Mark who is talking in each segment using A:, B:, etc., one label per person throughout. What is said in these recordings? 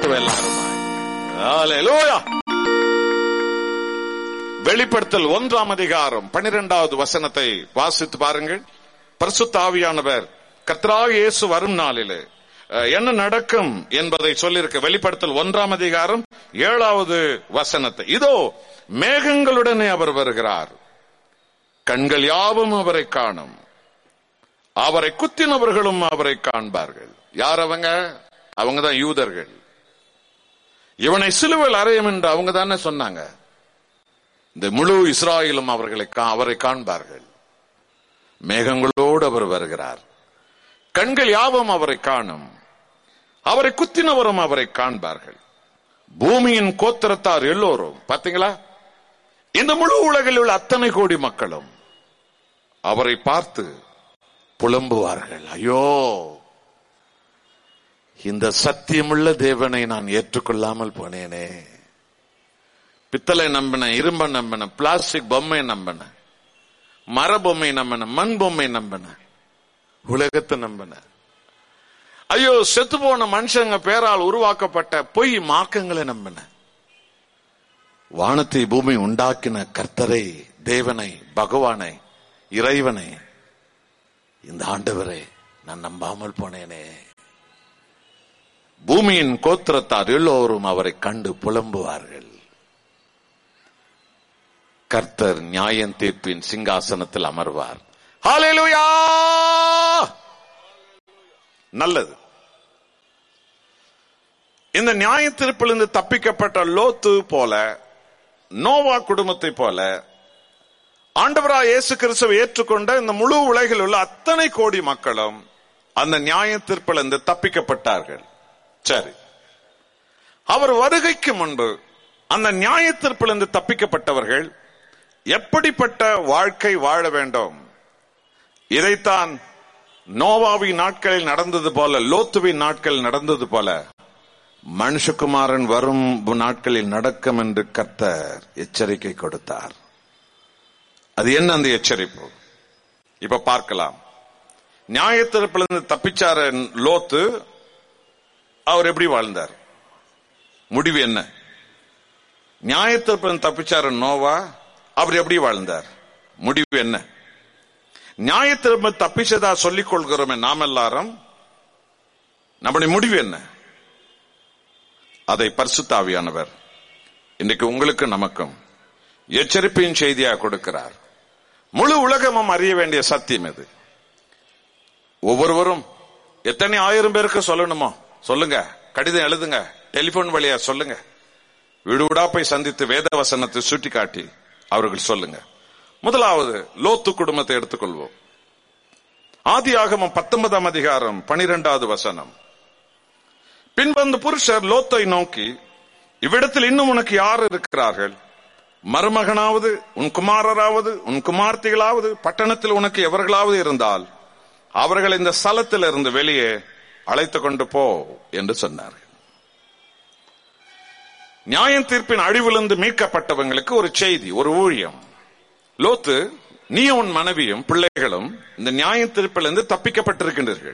A: எல்லாரும் ஹalleluya வெளிப்படுத்தல் ஒன்றாம் அதிகாரம் பனிரெண்டாவது வசனத்தை வாசித்து பாருங்கள் பரிசுத்த ஆவியானவர் கர்த்தராக இயேசு வரும் நாளிலே அஹ், என்ன நடக்கும் என்பதை சொல்லியிருக்க வெளிப்படுத்தல் ஒன்றாம் அதிகாரம் ஏழாவது வசனத்தை இதோ மேகங்களுடனே அவர் வருகிறார் கண்கள் யாவும் அவரை காணும் அவரை குத்தினவர்களும் அவரை காண்பார்கள் யார் அவங்க அவங்க தான் யூதர்கள் இவனை சிலுவையில் அறையும் என்று அவங்க தானே சொன்னாங்க இந்த முழு இஸ்ராயலும் அவர்களை கா- அவரை காண்பார்கள் மேகங்களோடு அவர் வருகிறார் கண்கள் யாவும் அவரை காணும் அவரை குத்தினவரும் அவரை காண்பார்கள் பூமியின் கோத்திரத்தார் எல்லோரும் பாத்தீங்களா இந்த முழு உலகில் உள்ள அத்தனை கோடி மக்களும் அவரை பார்த்து புலம்புவார்கள் ஐயோ இந்த சத்தியமுள்ள தேவனை நான் ஏற்றுக்கொள்ளாமல் போனேனே பித்தளை நம்பின இரும்ப நம்பின பிளாஸ்டிக் பொம்மை நம்பின மர பொம்மை நம்பின மண் பொம்மை நம்பின உலகத்தை நம்பின ஐயோ செத்து போன மனுஷங்க பேரால் உருவாக்கப்பட்ட பொய் மார்க்கங்களை நம்பின வானத்தை பூமி உண்டாக்கின கர்த்தரை தேவனை பகவானை இறைவனை இந்த ஆண்டவரை நான் நம்பாமல் போனேனே பூமியின் கோத்திரத்தார் எல்லோரும் அவரை கண்டு புலம்புவார்கள் கர்த்தர் நியாயம் தீர்ப்பின் சிங்காசனத்தில் அமர்வார் ஹalleluya நல்லது இந்த நியாய தீர்ப்பிலிருந்து தப்பிக்கப்பட்ட லோத்து போல நோவா குடும்பத்தை போல ஆண்டவரா இயேசு கிறிஸ்துவை ஏற்றுக்கொண்ட இந்த முழு உலகில் உள்ள அத்தனை கோடி மக்களும் அந்த நியாய தீர்ப்பிலிருந்து தப்பிக்கப்பட்டார்கள் சரி அவர் வருகைக்கு முன்பு அந்த நியாய தீர்ப்பிலிருந்து தப்பிக்கப்பட்டவர்கள் எப்படிப்பட்ட வாழ்க்கை வாழ வேண்டும் இதைத்தான் நோவாவின் நாட்களில் நடந்தது போல லோத்துவின் நாட்களில் நடந்தது போல மனுஷகுமாரன் வரும் நாட்களில் நடக்கும் என்று கர்த்தர் எச்சரிக்கை கொடுத்தார் அது என்ன அந்த எச்சரிப்பு இப்ப பார்க்கலாம் நியாயத்திறப்பிலிருந்து தப்பிச்சார லோத்து அவர் எப்படி வாழ்ந்தார் முடிவு என்ன நியாயத்திறப்பிலிருந்து தப்பிச்சார நோவா அவர் எப்படி வாழ்ந்தார் முடிவு என்ன நியாயத்திறப்பு தப்பிச்சதா சொல்லிக் கொள்கிறோமே நாம் எல்லாரும் நம்முடைய முடிவு என்ன அதை பரிசுத்தாவியானவர் இன்றைக்கு உங்களுக்கு நமக்கும் எச்சரிப்பின் செய்தியாக கொடுக்கிறார் முழு உலகமும் அறிய வேண்டிய சத்தியம் இது ஒவ்வொருவரும் எத்தனை ஆயிரம் பேருக்கு சொல்லணுமோ சொல்லுங்க கடிதம் எழுதுங்க டெலிபோன் வழியா சொல்லுங்க வீடு வீடா போய் சந்தித்து வேத வசனத்தை சுட்டி காட்டி அவர்கள் சொல்லுங்க முதலாவது லோத்து குடும்பத்தை எடுத்துக்கொள்வோம் ஆதி ஆகமம் பத்தொன்பதாம் அதிகாரம் பனிரெண்டாவது வசனம் பின்பந்த புருஷர் லோத்தை நோக்கி இவ்விடத்தில் இன்னும் உனக்கு யார் இருக்கிறார்கள் மருமகனாவது உன் குமாரராவது உன் குமார்த்திகளாவது பட்டணத்தில் உனக்கு எவர்களாவது இருந்தால் அவர்கள் இந்த ஸ்தலத்தில் இருந்து வெளியே அழைத்து கொண்டு போ என்று சொன்னார்கள் நியாயம் தீர்ப்பின் அழிவிலிருந்து மீட்கப்பட்டவங்களுக்கு ஒரு செய்தி ஒரு ஊழியம் லோத்து நீ உன் மனைவியும் பிள்ளைகளும் இந்த நியாய தீர்ப்பிலிருந்து தப்பிக்கப்பட்டிருக்கின்றீர்கள்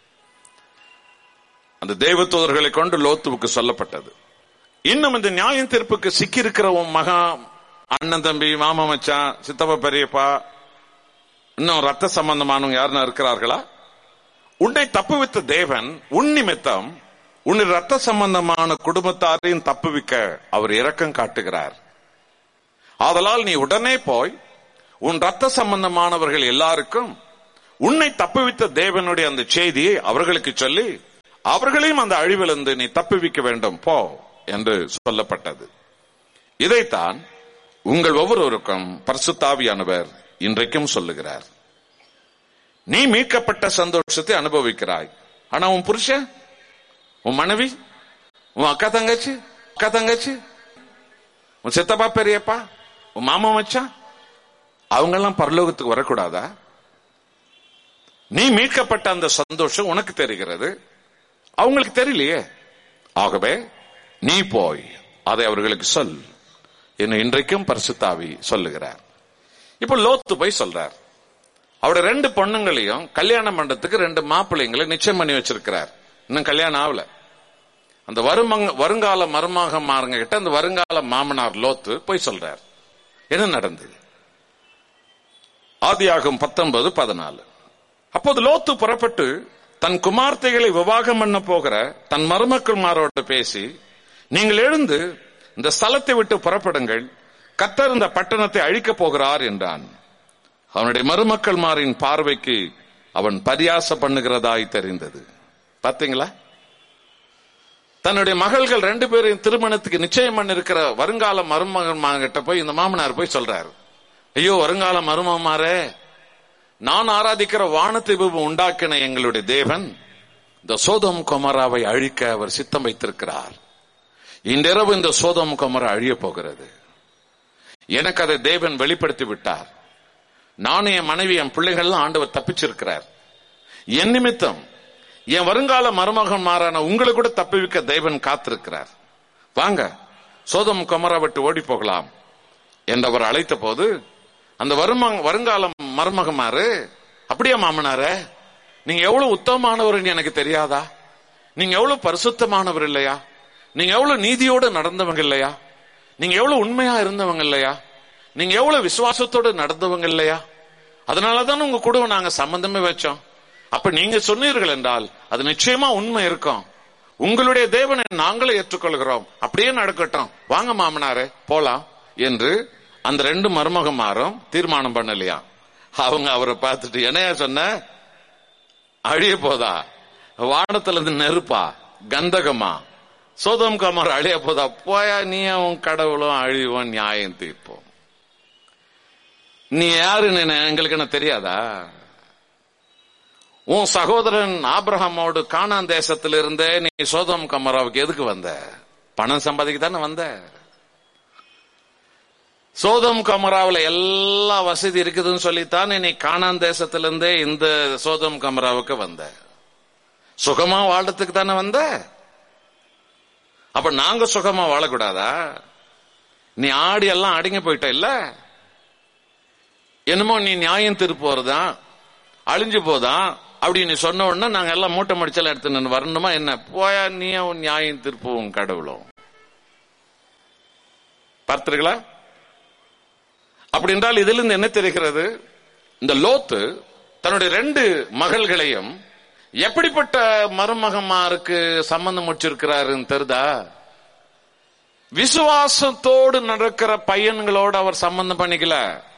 A: அந்த தேவதூதர்களை கொண்டு லோத்துவுக்கு சொல்லப்பட்டது இன்னும் இந்த நியாய தீர்ப்புக்கு சிக்கியிருக்கிற உன் மகா அண்ணன் தம்பி மாமா மச்சான் சித்தப்பா பெரியப்பா இன்னும் ரத்த சம்பந்தமானவங்க யாருன்னா இருக்கிறார்களா உன்னை தப்புவித்த தேவன் உன் நிமித்தம் உன் ரத்த சம்பந்தமான குடும்பத்தாரையும் தப்புவிக்க அவர் இரக்கம் காட்டுகிறார் ஆதலால் நீ உடனே போய் உன் ரத்த சம்பந்தமானவர்கள் எல்லாருக்கும் உன்னை தப்புவித்த தேவனுடைய அந்த செய்தியை அவர்களுக்கு சொல்லி அவர்களையும் அந்த அழிவிலிருந்து நீ தப்புவிக்க வேண்டும் போ என்று சொல்லப்பட்டது இதைத்தான் உங்கள் ஒவ்வொருவருக்கும் பரிசுத்தாவியானவர் இன்றைக்கும் சொல்லுகிறார் நீ மீட்கப்பட்ட சந்தோஷத்தை அனுபவிக்கிறாய் ஆனா உன் புருஷன் உன் மனைவி உன் அக்கா தங்கச்சி அக்கா தங்கச்சி உன் சித்தப்பா பெரியப்பா உன் மாமா மச்சான் அவங்க எல்லாம் பரலோகத்துக்கு வரக்கூடாதா நீ மீட்கப்பட்ட அந்த சந்தோஷம் உனக்கு தெரிகிறது அவங்களுக்கு தெரியலையே ஆகவே நீ போய் அதை அவர்களுக்கு சொல் என்று இன்றைக்கும் பரிசுத்தாவி சொல்லுகிறார் இப்ப லோத்து போய் சொல்றார் அவரோட ரெண்டு பொண்ணுங்களையும் கல்யாணம் பண்றதுக்கு ரெண்டு மாப்பிள்ளைங்களை நிச்சயம் பண்ணி வச்சிருக்கிறார் இன்னும் கல்யாணம் ஆகல அந்த வருமங்க வருங்கால மருமக மாறுங்க கிட்ட அந்த வருங்கால மாமனார் லோத்து போய் சொல்றார் என்ன நடந்தது ஆதியாகும் பத்தொன்பது பதினாலு அப்போது லோத்து புறப்பட்டு தன் குமார்த்தைகளை விவாகம் பண்ண போகிற தன் மருமக்கள்மாரோடு பேசி நீங்கள் எழுந்து இந்த ஸ்தலத்தை விட்டு புறப்படுங்கள் கத்தர் இந்த பட்டணத்தை அழிக்கப் போகிறார் என்றான் அவனுடைய மருமக்கள்மாரின் பார்வைக்கு அவன் பரியாச பண்ணுகிறதாய் தெரிந்தது பாத்தீங்களா தன்னுடைய மகள்கள் ரெண்டு பேரையும் திருமணத்துக்கு நிச்சயம் பண்ணிருக்கிற வருங்கால மருமகன் கிட்ட போய் இந்த மாமனார் போய் சொல்றாரு ஐயோ வருங்கால மருமமாரே நான் ஆராதிக்கிற வானத்தை உண்டாக்கின எங்களுடைய தேவன் இந்த சோதம் குமராவை அழிக்க அவர் சித்தம் வைத்திருக்கிறார் இன்றிரவு இந்த சோதம் குமரா அழிய போகிறது எனக்கு அதை தேவன் வெளிப்படுத்தி விட்டார் நானும் என் மனைவி என் பிள்ளைகள்லாம் ஆண்டவர் தப்பிச்சிருக்கிறார் என் நிமித்தம் என் வருங்கால மருமகன் மாறான உங்களை கூட தப்பிவிக்க தேவன் காத்திருக்கிறார் வாங்க சோதம் குமரா விட்டு ஓடி போகலாம் என்றவர் அழைத்த போது அந்த வரும வருங்கால மருமகமாரு அப்படியே மாமனாரே நீங்க எவ்வளவு உத்தமமானவர் எனக்கு தெரியாதா நீங்க எவ்வளவு பரிசுத்தமானவர் இல்லையா நீங்க எவ்வளவு நீதியோடு நடந்தவங்க இல்லையா நீங்க எவ்வளவு உண்மையா இருந்தவங்க இல்லையா நீங்க எவ்வளவு விசுவாசத்தோடு நடந்தவங்க இல்லையா அதனாலதான் உங்க கூட நாங்க சம்பந்தமே வச்சோம் அப்ப நீங்க சொன்னீர்கள் என்றால் அது நிச்சயமா உண்மை இருக்கும் உங்களுடைய தேவனை நாங்களே ஏற்றுக்கொள்கிறோம் அப்படியே நடக்கட்டும் வாங்க மாமனாரே போலாம் என்று அந்த ரெண்டு மருமகமாரும் தீர்மானம் பண்ணலையா அவங்க அவரை பார்த்துட்டு என்னையா சொன்ன அழிய போதா வானத்துல இருந்து நெருப்பா கந்தகமா சோதம் கமர் அழிய போதா போயா நீ உன் கடவுளும் அழிவோம் நியாயம் தீர்ப்போம் நீ யாருன்னு எங்களுக்கு என்ன தெரியாதா உன் சகோதரன் ஆப்ரஹாமோடு கானான் தேசத்தில் இருந்தே நீ சோதம் கமராவுக்கு எதுக்கு வந்த பணம் சம்பாதிக்க தானே வந்த சோதம் கமராவில் எல்லா வசதி இருக்குதுன்னு சொல்லித்தான் நீ கானான் தேசத்திலிருந்தே இந்த சோதம் கமராவுக்கு வந்த சுகமா வாழ்றதுக்கு தானே வந்த அப்ப நாங்க சுகமா வாழக்கூடாதா நீ ஆடி எல்லாம் அடங்கி போயிட்ட இல்ல என்னமோ நீ நியாயம் திருப்போறதா அழிஞ்சு போதா அப்படி நீ சொன்ன உடனே நாங்க எல்லாம் மூட்டை முடிச்செல்லாம் எடுத்து வரணுமா என்ன போயா நீ நியாயம் திருப்பவும் கடவுளும் பார்த்தீர்களா அப்படி என்றால் இதுல இருந்து என்ன தெரிகிறது இந்த லோத்து தன்னுடைய ரெண்டு மகள்களையும் எப்படிப்பட்ட மருமகமாருக்கு சம்பந்தம் முடிச்சிருக்கிறாருன்னு தெரிதா விசுவாசத்தோடு நடக்கிற பையன்களோடு அவர் சம்பந்தம் பண்ணிக்கல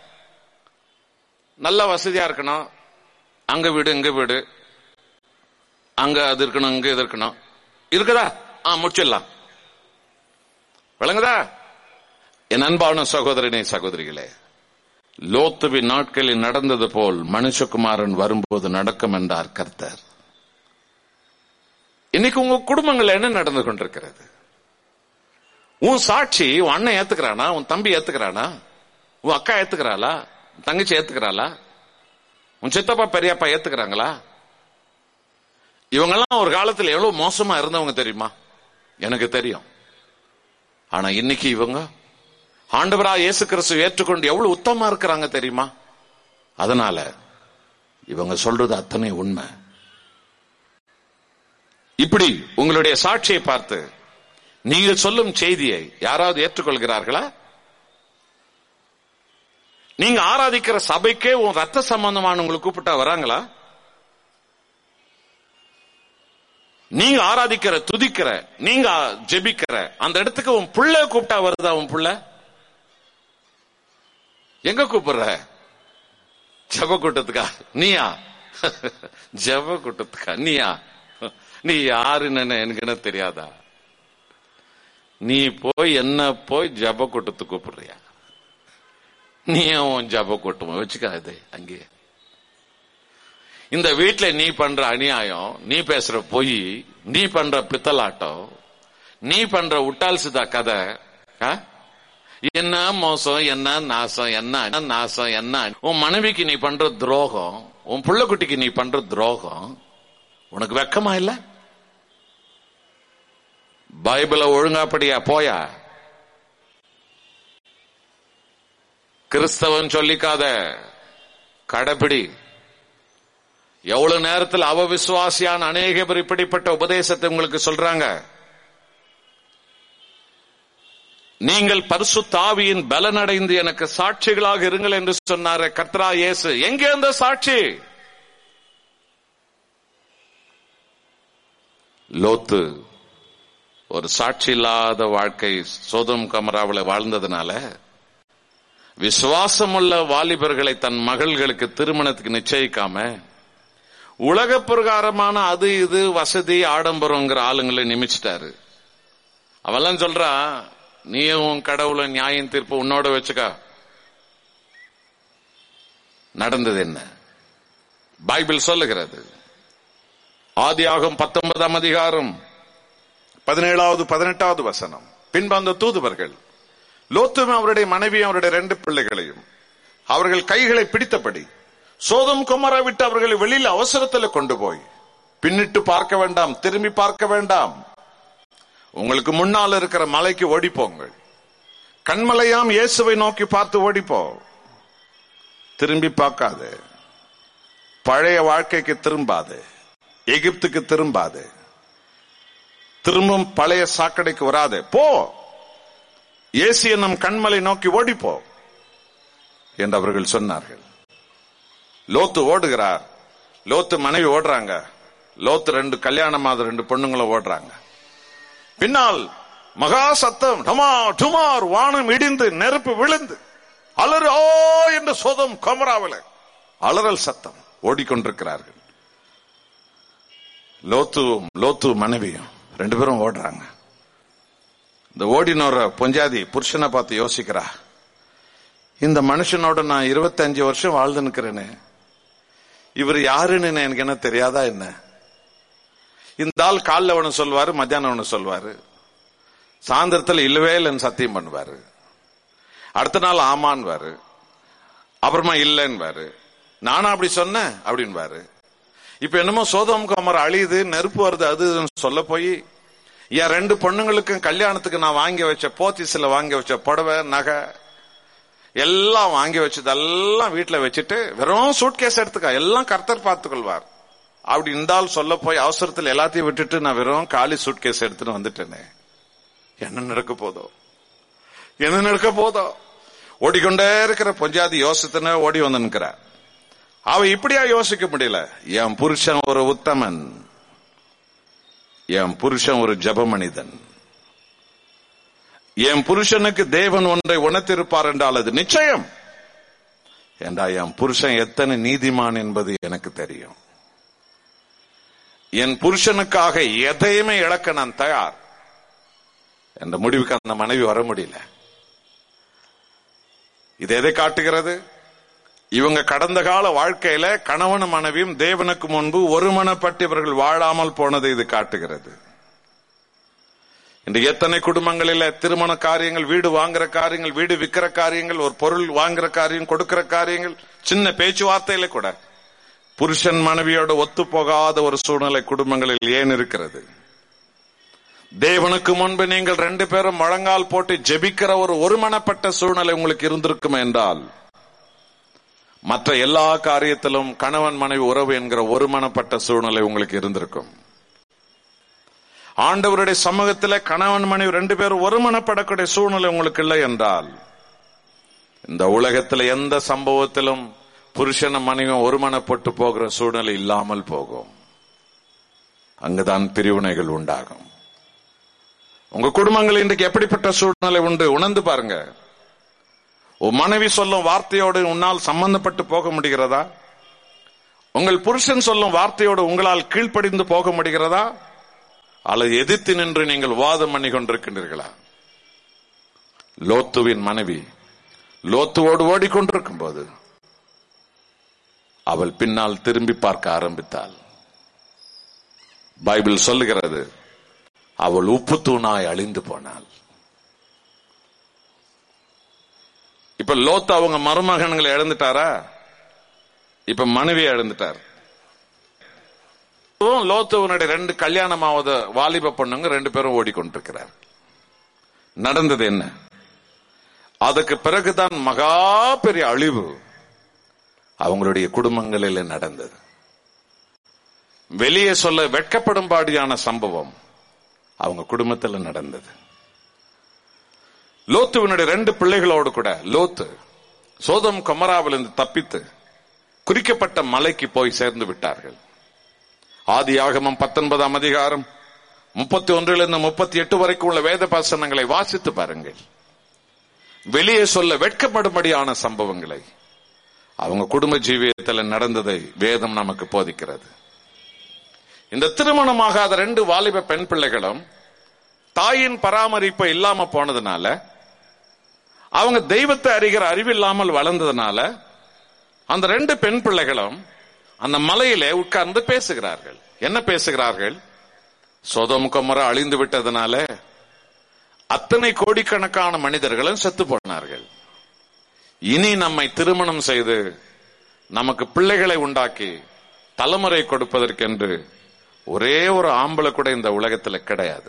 A: நல்ல வசதியா இருக்கணும் அங்க வீடு இங்க வீடு அங்க அது இருக்கணும் இங்க இது இருக்கணும் இருக்குதா ஆ முடிச்சிடலாம் விளங்குதா என் அன்பான சகோதரனே சகோதரிகளே லோத்துவின் நாட்களில் நடந்தது போல் மனுஷகுமாரன் வரும்போது நடக்கும் என்றார் கர்த்தர் இன்னைக்கு உங்க குடும்பங்கள் என்ன நடந்து கொண்டிருக்கிறது உன் சாட்சி உன் அண்ணன் ஏத்துக்கிறானா உன் தம்பி ஏத்துக்கிறானா உன் அக்கா ஏத்துக்கிறாளா உன் தங்கச்சி ஏத்துக்கிறாளா உன் சித்தப்பா பெரியப்பா ஏத்துக்கிறாங்களா இவங்கெல்லாம் ஒரு காலத்துல எவ்வளவு மோசமா இருந்தவங்க தெரியுமா எனக்கு தெரியும் ஆனா இன்னைக்கு இவங்க ஆண்டவரா இயேசு கிறிஸ்து ஏற்றுக்கொண்டு எவ்வளவு உத்தமா இருக்கிறாங்க தெரியுமா அதனால இவங்க சொல்றது அத்தனை உண்மை இப்படி உங்களுடைய சாட்சியை பார்த்து நீங்கள் சொல்லும் செய்தியை யாராவது ஏற்றுக்கொள்கிறார்களா நீங்க ஆராதிக்கிற சபைக்கே உன் ரத்த சம்பந்தமான உங்களுக்கு கூப்பிட்டா வராங்களா நீங்க ஆராதிக்கிற துதிக்கிற நீங்க ஜெபிக்கிற அந்த இடத்துக்கு உன் புள்ள கூப்பிட்டா வருதா உன் புள்ள எங்க கூப்பிடுற ஜப கூட்டத்துக்கா நீயா ஜப கூட்டத்துக்கா நீயா நீ யாருன்னு எனக்கு என்ன தெரியாதா நீ போய் என்ன போய் ஜப கூட்டத்துக்கு கூப்பிடுறியா நீ உன் ஜப கூட்டம் வச்சுக்காது அங்கே இந்த வீட்டுல நீ பண்ற அநியாயம் நீ பேசுற பொய் நீ பண்ற பித்தலாட்டம் நீ பண்ற உட்டால் சிதா கதை ஆ? என்ன மோசம் என்ன நாசம் என்ன நாசம் என்ன உன் மனைவிக்கு நீ பண்ற துரோகம் உன் புள்ளக்குட்டிக்கு நீ பண்ற துரோகம் உனக்கு வெக்கமா இல்ல பைபிள ஒழுங்காப்படியா போயா கிறிஸ்தவன் சொல்லிக்காத கடைபிடி எவ்வளவு நேரத்தில் அவ விசுவாசியான அநேக பேர் இப்படிப்பட்ட உபதேசத்தை உங்களுக்கு சொல்றாங்க நீங்கள் பரிசுத்தாவியின் பலனடைந்து எனக்கு சாட்சிகளாக இருங்கள் என்று சொன்னார கத்ரா இயேசு எங்கே அந்த சாட்சி லோத்து ஒரு சாட்சி இல்லாத வாழ்க்கை சோதம் கமராவில் வாழ்ந்ததுனால விசுவாசமுள்ள வாலிபர்களை தன் மகள்களுக்கு திருமணத்துக்கு நிச்சயிக்காம உலக பிரகாரமான அது இது வசதி ஆடம்பரங்கிற ஆளுங்களை நிமிச்சிட்டாரு அவெல்லாம் சொல்றா நீயும் கடவுளை நியாயம் தீர்ப்பு உன்னோட வச்சுக்கா நடந்தது என்ன பைபிள் சொல்லுகிறது ஆதியாகும் பத்தொன்பதாம் அதிகாரம் பதினேழாவது பதினெட்டாவது வசனம் பின்பு அந்த தூதுவர்கள் லோத்தும் அவருடைய மனைவி அவருடைய ரெண்டு பிள்ளைகளையும் அவர்கள் கைகளை பிடித்தபடி சோதம் குமரா விட்டு அவர்களை வெளியில் அவசரத்தில் கொண்டு போய் பின்னிட்டு பார்க்க வேண்டாம் திரும்பி பார்க்க வேண்டாம் உங்களுக்கு முன்னால் இருக்கிற மலைக்கு ஓடிப்போங்கள் கண்மலையாம் இயேசுவை நோக்கி பார்த்து ஓடிப்போ திரும்பி பார்க்காது பழைய வாழ்க்கைக்கு திரும்பாது எகிப்துக்கு திரும்பாது திரும்பும் பழைய சாக்கடைக்கு வராது போ ஏசிய நம் கண்மலை நோக்கி ஓடிப்போ என்று அவர்கள் சொன்னார்கள் லோத்து ஓடுகிறார் லோத்து மனைவி ஓடுறாங்க லோத்து ரெண்டு கல்யாணமாத ரெண்டு பொண்ணுங்களும் ஓடுறாங்க பின்னால் மகா சத்தம் டமா டுமார் வானம் இடிந்து நெருப்பு விழுந்து அலறு ஓ என்று சோதம் கொமராவில் அலறல் சத்தம் ஓடிக்கொண்டிருக்கிறார்கள் லோத்துவும் லோத்து மனைவியும் ரெண்டு பேரும் ஓடுறாங்க இந்த ஓடினோர பொஞ்சாதி புருஷனை பார்த்து யோசிக்கிறா இந்த மனுஷனோட நான் இருபத்தஞ்சு வருஷம் வாழ்ந்து நிக்கிறேனே இவர் யாருன்னு எனக்கு என்ன தெரியாதா என்ன இந்த ஆள் காலில் ஒன்று சொல்வாரு மத்தியானம் ஒன்று சொல்வாரு சாயந்தரத்தில் இல்லவே இல்லைன்னு சத்தியம் பண்ணுவாரு அடுத்த நாள் ஆமான்வாரு அப்புறமா இல்லைன்னுவாரு நானும் அப்படி சொன்னேன் அப்படின்வாரு இப்ப என்னமோ சோதம் கமர் அழியுது நெருப்பு வருது அது இதுன்னு சொல்ல போய் என் ரெண்டு பொண்ணுங்களுக்கும் கல்யாணத்துக்கு நான் வாங்கி வச்ச போத்திஸ்ல வாங்கி வச்ச புடவை நகை எல்லாம் வாங்கி வச்சதெல்லாம் வீட்டுல வச்சுட்டு வெறும் சூட்கேஸ் எடுத்துக்கா எல்லாம் கர்த்தர் பார்த்துக்கொள்வார் அப்படி இருந்தால் சொல்ல போய் அவசரத்தில் எல்லாத்தையும் விட்டுட்டு நான் வெறும் காலி சூட்கேஸ் எடுத்துட்டு வந்துட்டேனே என்ன நடக்க போதோ என்ன நடக்க போதோ ஓடிக்கொண்டே இருக்கிற பொஞ்சாதி யோசித்தன ஓடி வந்து நிற்கிற அவ இப்படியா யோசிக்க முடியல என் புருஷன் ஒரு உத்தமன் என் புருஷன் ஒரு ஜப மனிதன் என் புருஷனுக்கு தேவன் ஒன்றை உணர்த்திருப்பார் என்றால் அது நிச்சயம் என்றா என் புருஷன் எத்தனை நீதிமான் என்பது எனக்கு தெரியும் என் புருஷனுக்காக எதையுமே இழக்க நான் தயார் என்ற முடிவுக்கு அந்த மனைவி வர முடியல இது எதை காட்டுகிறது இவங்க கடந்த கால வாழ்க்கையில கணவன் மனைவியும் தேவனுக்கு முன்பு ஒருமனப்பட்டு இவர்கள் வாழாமல் போனதை இது காட்டுகிறது இன்று எத்தனை குடும்பங்களில திருமண காரியங்கள் வீடு வாங்குற காரியங்கள் வீடு விற்கிற காரியங்கள் ஒரு பொருள் வாங்குற காரியம் கொடுக்கிற காரியங்கள் சின்ன பேச்சுவார்த்தையில கூட புருஷன் மனைவியோட ஒத்து போகாத ஒரு சூழ்நிலை குடும்பங்களில் ஏன் இருக்கிறது தேவனுக்கு முன்பு நீங்கள் ரெண்டு பேரும் முழங்கால் போட்டு ஜெபிக்கிற ஒரு ஒருமனப்பட்ட சூழ்நிலை உங்களுக்கு இருந்திருக்கும் என்றால் மற்ற எல்லா காரியத்திலும் கணவன் மனைவி உறவு என்கிற ஒருமனப்பட்ட சூழ்நிலை உங்களுக்கு இருந்திருக்கும் ஆண்டவருடைய சமூகத்தில் கணவன் மனைவி ரெண்டு பேரும் ஒருமனப்படக்கூடிய சூழ்நிலை உங்களுக்கு இல்லை என்றால் இந்த உலகத்தில் எந்த சம்பவத்திலும் புருஷன மனைவியும் ஒருமனப்பட்டு போகிற சூழ்நிலை இல்லாமல் போகும் அங்குதான் பிரிவினைகள் உண்டாகும் உங்க குடும்பங்கள் இன்றைக்கு எப்படிப்பட்ட சூழ்நிலை உண்டு உணர்ந்து பாருங்க உன் மனைவி சொல்லும் வார்த்தையோடு உன்னால் சம்பந்தப்பட்டு போக முடிகிறதா உங்கள் புருஷன் சொல்லும் வார்த்தையோடு உங்களால் கீழ்ப்படிந்து போக முடிகிறதா அல்லது எதிர்த்து நின்று நீங்கள் வாதம் பண்ணி கொண்டிருக்கின்றீர்களா லோத்துவின் மனைவி லோத்துவோடு ஓடிக்கொண்டிருக்கும் போது அவள் பின்னால் திரும்பி பார்க்க ஆரம்பித்தாள் பைபிள் சொல்லுகிறது அவள் உப்பு தூணாய் அழிந்து போனாள் இப்ப லோத்து அவங்க மருமகன்களை இழந்துட்டாரா இப்ப மனைவியை இழந்துட்டார் லோத்துவனுடைய ரெண்டு கல்யாணமாவது வாலிப பொண்ணுங்க ரெண்டு பேரும் ஓடிக்கொண்டிருக்கிறார் நடந்தது என்ன அதுக்கு பிறகுதான் மகா பெரிய அழிவு அவங்களுடைய குடும்பங்களில் நடந்தது வெளியே சொல்ல வெட்கப்படும்பாடியான சம்பவம் அவங்க குடும்பத்தில் நடந்தது லோத்துவினுடைய ரெண்டு பிள்ளைகளோடு கூட லோத்து சோதம் கொமராவிலிருந்து தப்பித்து குறிக்கப்பட்ட மலைக்கு போய் சேர்ந்து விட்டார்கள் ஆதி ஆகமம் பத்தொன்பதாம் அதிகாரம் முப்பத்தி ஒன்றிலிருந்து முப்பத்தி எட்டு வரைக்கும் உள்ள வேத பாசனங்களை வாசித்து பாருங்கள் வெளியே சொல்ல வெட்கப்படும்படியான சம்பவங்களை அவங்க குடும்ப ஜீவியத்தில் நடந்ததை வேதம் நமக்கு போதிக்கிறது இந்த திருமணமாகாத ரெண்டு வாலிப பெண் பிள்ளைகளும் தாயின் பராமரிப்பு இல்லாம போனதுனால அவங்க தெய்வத்தை அறிகிற அறிவில்லாமல் வளர்ந்ததுனால அந்த ரெண்டு பெண் பிள்ளைகளும் அந்த மலையிலே உட்கார்ந்து பேசுகிறார்கள் என்ன பேசுகிறார்கள் சோதம் கொமர அழிந்து விட்டதுனால அத்தனை கோடிக்கணக்கான மனிதர்களும் செத்து போனார்கள் இனி நம்மை திருமணம் செய்து நமக்கு பிள்ளைகளை உண்டாக்கி தலைமுறை கொடுப்பதற்கென்று ஒரே ஒரு ஆம்பளை கூட இந்த உலகத்தில் கிடையாது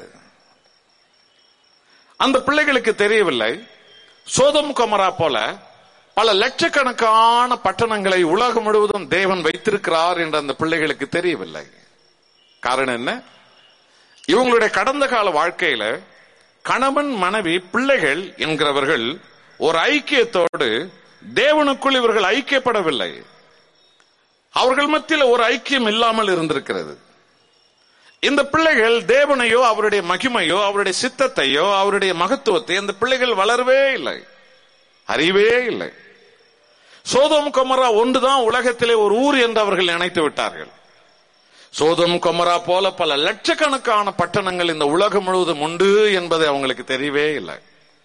A: அந்த பிள்ளைகளுக்கு தெரியவில்லை சோதம் கொமரா போல பல லட்சக்கணக்கான பட்டணங்களை உலகம் முழுவதும் தேவன் வைத்திருக்கிறார் என்று அந்த பிள்ளைகளுக்கு தெரியவில்லை காரணம் என்ன இவங்களுடைய கடந்த கால வாழ்க்கையில கணவன் மனைவி பிள்ளைகள் என்கிறவர்கள் ஒரு ஐக்கியத்தோடு தேவனுக்குள் இவர்கள் ஐக்கியப்படவில்லை அவர்கள் மத்தியில் ஒரு ஐக்கியம் இல்லாமல் இருந்திருக்கிறது இந்த பிள்ளைகள் தேவனையோ அவருடைய மகிமையோ அவருடைய சித்தத்தையோ அவருடைய மகத்துவத்தை இந்த பிள்ளைகள் வளரவே இல்லை அறிவே இல்லை சோதம் கொமரா ஒன்றுதான் உலகத்திலே ஒரு ஊர் என்று அவர்கள் நினைத்து விட்டார்கள் சோதம் கொமரா போல பல லட்சக்கணக்கான பட்டணங்கள் இந்த உலகம் முழுவதும் உண்டு என்பது அவங்களுக்கு தெரியவே இல்லை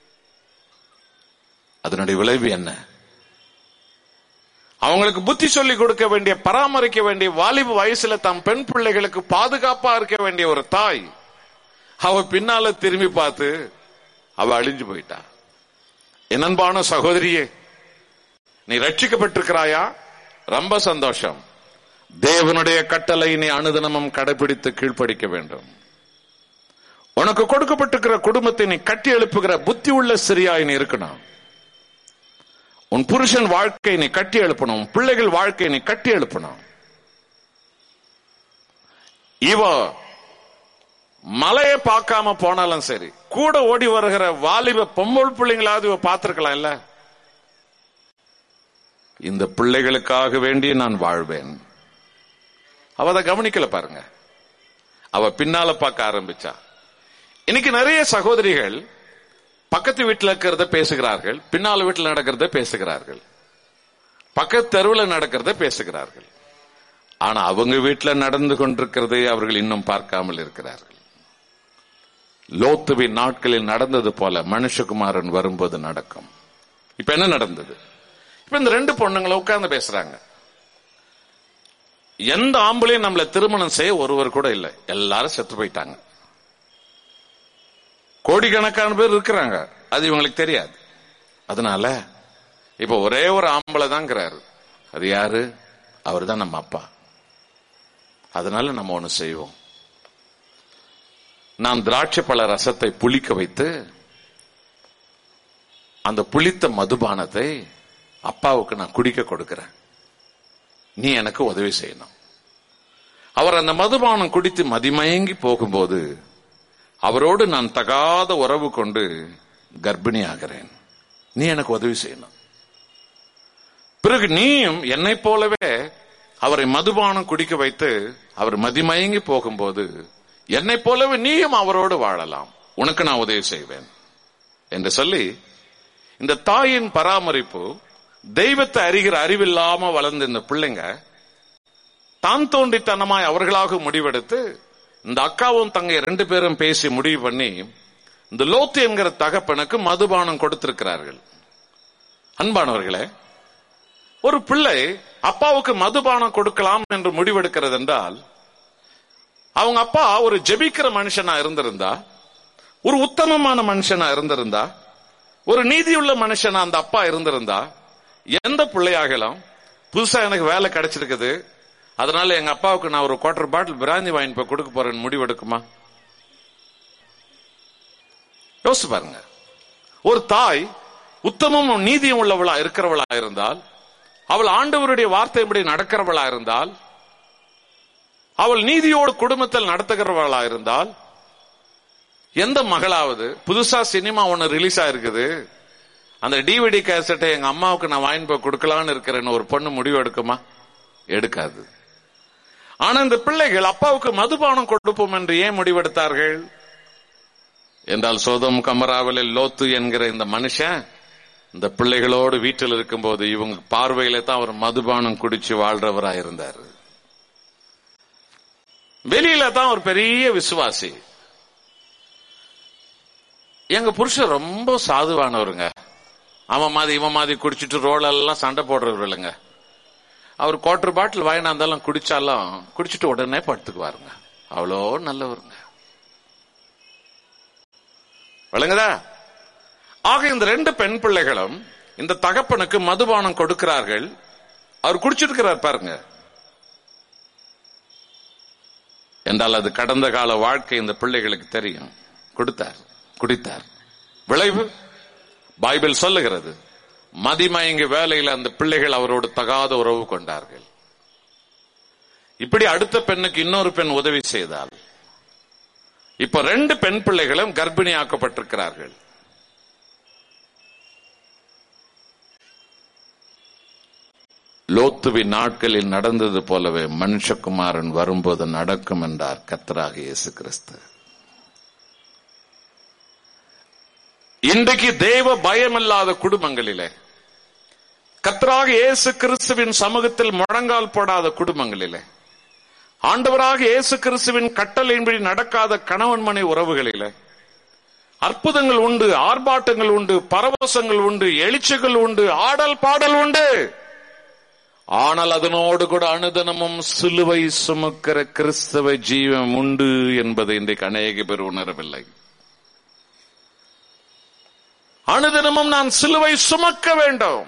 A: அதனுடைய விளைவு என்ன அவங்களுக்கு புத்தி சொல்லி கொடுக்க வேண்டிய பராமரிக்க வேண்டிய வாலிப வயசுல தம் பெண் பிள்ளைகளுக்கு பாதுகாப்பா இருக்க வேண்டிய ஒரு தாய் அவ பின்னால திரும்பி பார்த்து அவ அழிஞ்சு போயிட்டா என்னன்பான சகோதரியே நீ ரட்சிக்கப்பட்டிருக்கிறாயா ரொம்ப சந்தோஷம் தேவனுடைய கட்டளை நீ அனுதினமும் கடைபிடித்து கீழ்ப்படிக்க வேண்டும் உனக்கு கொடுக்கப்பட்டிருக்கிற குடும்பத்தை நீ கட்டி எழுப்புகிற புத்தி உள்ள சிறியாய் நீ இருக்கணும் உன் புருஷன் வாழ்க்கை நீ கட்டி எழுப்பணும் உன் பிள்ளைகள் வாழ்க்கை நீ கட்டி எழுப்பணும் இவ மலையை பார்க்காம போனாலும் சரி கூட ஓடி வருகிற வாலிப பொம்பள் பிள்ளைங்களாவது இவ பார்த்திருக்கலாம் இல்ல இந்த பிள்ளைகளுக்காக வேண்டி நான் வாழ்வேன் அவ அதை கவனிக்கல பாருங்க அவ பின்னால பார்க்க ஆரம்பிச்சா இன்னைக்கு நிறைய சகோதரிகள் பக்கத்து வீட்டில் இருக்கிறத பேசுகிறார்கள் பின்னால வீட்டில் நடக்கிறத பேசுகிறார்கள் பக்கத்து தெருவில் நடக்கிறத பேசுகிறார்கள் ஆனா அவங்க வீட்டில் நடந்து கொண்டிருக்கிறதை அவர்கள் இன்னும் பார்க்காமல் இருக்கிறார்கள் லோத்துவின் நாட்களில் நடந்தது போல மனுஷகுமாரன் வரும்போது நடக்கும் இப்ப என்ன நடந்தது இப்ப இந்த ரெண்டு பொண்ணுங்களை உட்கார்ந்து பேசுறாங்க எந்த ஆம்பளையும் நம்மள திருமணம் செய்ய ஒருவர் கூட இல்லை எல்லாரும் செத்து போயிட்டாங்க கோடிக்கணக்கான பேர் இருக்கிறாங்க அது இவங்களுக்கு தெரியாது அதனால இப்ப ஒரே ஒரு ஆம்பளை தாங்கிறாரு அது யாரு அவர் தான் நம்ம அப்பா அதனால நம்ம ஒண்ணு செய்வோம் நான் திராட்சை பழ ரசத்தை புளிக்க வைத்து அந்த புளித்த மதுபானத்தை அப்பாவுக்கு நான் குடிக்க கொடுக்கிறேன் நீ எனக்கு உதவி செய்யணும் அவர் அந்த மதுபானம் குடித்து மதிமயங்கி போகும்போது அவரோடு நான் தகாத உறவு கொண்டு கர்ப்பிணி ஆகிறேன் நீ எனக்கு உதவி செய்யணும் பிறகு நீயும் என்னை போலவே அவரை மதுபானம் குடிக்க வைத்து அவர் மதிமயங்கி போகும்போது என்னை போலவே நீயும் அவரோடு வாழலாம் உனக்கு நான் உதவி செய்வேன் என்று சொல்லி இந்த தாயின் பராமரிப்பு தெய்வத்தை அறிகிற அறிவில்லாம வளர்ந்த இந்த பிள்ளைங்க தான் தோண்டித்தனமாய் அவர்களாக முடிவெடுத்து இந்த அக்காவும் தங்கை ரெண்டு பேரும் பேசி முடிவு பண்ணி இந்த லோத்து என்கிற தகப்பனுக்கு மதுபானம் கொடுத்திருக்கிறார்கள் அன்பானவர்களே ஒரு பிள்ளை அப்பாவுக்கு மதுபானம் கொடுக்கலாம் என்று முடிவெடுக்கிறது என்றால் அவங்க அப்பா ஒரு ஜெபிக்கிற மனுஷனா இருந்திருந்தா ஒரு உத்தமமான மனுஷனா இருந்திருந்தா ஒரு நீதியுள்ள மனுஷனா அந்த அப்பா இருந்திருந்தா எந்த பிள்ளையாகலாம் புதுசா எனக்கு வேலை கிடைச்சிருக்குது அதனால எங்க அப்பாவுக்கு நான் ஒரு குவார்டர் பாட்டில் பிராந்தி வாங்கி போய் கொடுக்க போறேன்னு முடிவெடுக்குமா யோசிச்சு பாருங்க ஒரு தாய் உத்தமமும் நீதியும் உள்ளவளா இருக்கிறவளா இருந்தால் அவள் ஆண்டவருடைய வார்த்தைப்படி நடக்கிறவளா இருந்தால் அவள் நீதியோடு குடும்பத்தில் நடத்துகிறவளா இருந்தால் எந்த மகளாவது புதுசா சினிமா ஒண்ணு ரிலீஸ் ஆயிருக்குது அந்த டிவிடி கேசட்டை எங்க அம்மாவுக்கு நான் வாங்கி போய் கொடுக்கலான்னு இருக்கிறேன்னு ஒரு பொண்ணு முடிவு எடுக்குமா எடுக்காது ஆனா இந்த பிள்ளைகள் அப்பாவுக்கு மதுபானம் கொடுப்போம் என்று ஏன் முடிவெடுத்தார்கள் என்றால் சோதம் கமராவலில் லோத்து என்கிற இந்த மனுஷன் இந்த பிள்ளைகளோடு வீட்டில் இருக்கும்போது இவங்க பார்வையில தான் அவர் மதுபானம் குடிச்சு வாழ்றவரா இருந்தாரு வெளியில தான் ஒரு பெரிய விசுவாசி எங்க புருஷன் ரொம்ப சாதுவானவருங்க அவன் மாதிரி இவன் மாதிரி குடிச்சிட்டு ரோலெல்லாம் சண்டை போடுறவர் இல்லைங்க அவர் குவார்டர் பாட்டில் வாங்கினாந்தாலும் குடிச்சாலும் குடிச்சிட்டு உடனே படுத்துக்குவாருங்க அவ்வளோ நல்லவருங்க விளங்குதா ஆக இந்த ரெண்டு பெண் பிள்ளைகளும் இந்த தகப்பனுக்கு மதுபானம் கொடுக்கிறார்கள் அவர் குடிச்சிருக்கிறார் பாருங்க என்றால் அது கடந்த கால வாழ்க்கை இந்த பிள்ளைகளுக்கு தெரியும் கொடுத்தார் குடித்தார் விளைவு பைபிள் சொல்லுகிறது மதிமயங்க வேலையில் அந்த பிள்ளைகள் அவரோடு தகாத உறவு கொண்டார்கள் இப்படி அடுத்த பெண்ணுக்கு இன்னொரு பெண் உதவி செய்தால் இப்ப ரெண்டு பெண் பிள்ளைகளும் கர்ப்பிணியாக்கப்பட்டிருக்கிறார்கள் லோத்துவின் நாட்களில் நடந்தது போலவே மனுஷகுமாரன் வரும்போது நடக்கும் என்றார் கத்தராக இயேசு கிறிஸ்து இன்றைக்கு தேவ பயமில்லாத குடும்பங்களிலே கத்தராக இயேசு கிறிஸ்துவின் சமூகத்தில் முழங்கால் போடாத குடும்பங்களிலே ஆண்டவராக இயேசு கிறிஸ்துவின் கட்டளையின்படி நடக்காத கணவன் மனை உறவுகளிலே அற்புதங்கள் உண்டு ஆர்ப்பாட்டங்கள் உண்டு பரவசங்கள் உண்டு எழுச்சிகள் உண்டு ஆடல் பாடல் உண்டு ஆனால் அதனோடு கூட அனுதனமும் சிலுவை சுமக்கிற கிறிஸ்தவ ஜீவம் உண்டு என்பதை இன்றைக்கு அநேக பேர் உணரவில்லை அனுதினமும் நான் சிலுவை சுமக்க வேண்டும்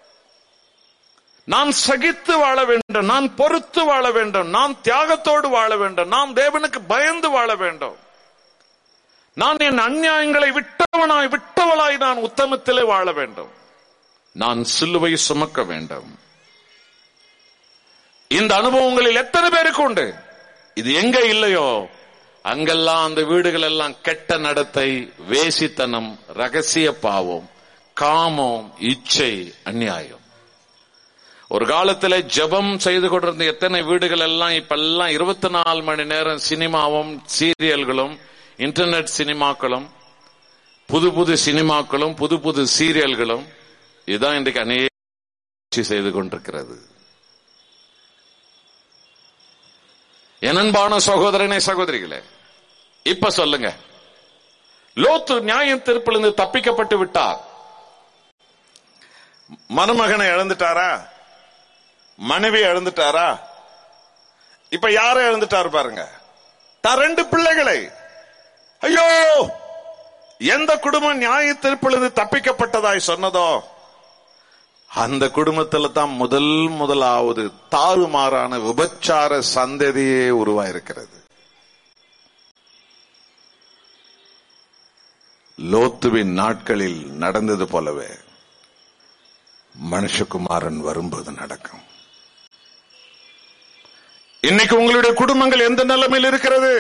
A: நான் சகித்து வாழ வேண்டும் நான் பொறுத்து வாழ வேண்டும் நான் தியாகத்தோடு வாழ வேண்டும் நான் தேவனுக்கு பயந்து வாழ வேண்டும் நான் என் அந்நியாயங்களை விட்டவனாய் விட்டவளாய் நான் உத்தமத்திலே வாழ வேண்டும் நான் சிலுவை சுமக்க வேண்டும் இந்த அனுபவங்களில் எத்தனை பேருக்கு உண்டு இது எங்க இல்லையோ அங்கெல்லாம் அந்த வீடுகள் எல்லாம் கெட்ட நடத்தை வேசித்தனம் ரகசிய பாவம் காமம் இச்சை அந்நியாயம் ஒரு காலத்துல ஜெபம் செய்து கொண்டிருந்த எத்தனை வீடுகள் எல்லாம் இப்ப எல்லாம் இருபத்தி நாலு மணி நேரம் சினிமாவும் சீரியல்களும் இன்டர்நெட் சினிமாக்களும் புது புது சினிமாக்களும் புது புது சீரியல்களும் இதுதான் இன்றைக்கு அநேக செய்து கொண்டிருக்கிறது எனன்பான சகோதரனே சகோதரிகளே இப்ப சொல்லுங்க லோத்து நியாயம் தீர்ப்பிலிருந்து தப்பிக்கப்பட்டு விட்டார் மருமகனை இழந்துட்டாரா மனைவி இழந்துட்டாரா இப்ப யாரை இழந்துட்டாரு பாருங்க தான் ரெண்டு பிள்ளைகளை ஐயோ எந்த குடும்பம் நியாய தீர்ப்பிலிருந்து தப்பிக்கப்பட்டதாய் சொன்னதோ அந்த குடும்பத்துல தான் முதல் முதலாவது தாறுமாறான விபச்சார சந்ததியே உருவாயிருக்கிறது லோத்துவின் நாட்களில் நடந்தது போலவே மனுஷகுமாரன் வரும்போது நடக்கும் இன்னைக்கு உங்களுடைய குடும்பங்கள் எந்த நிலைமையில் இருக்கிறது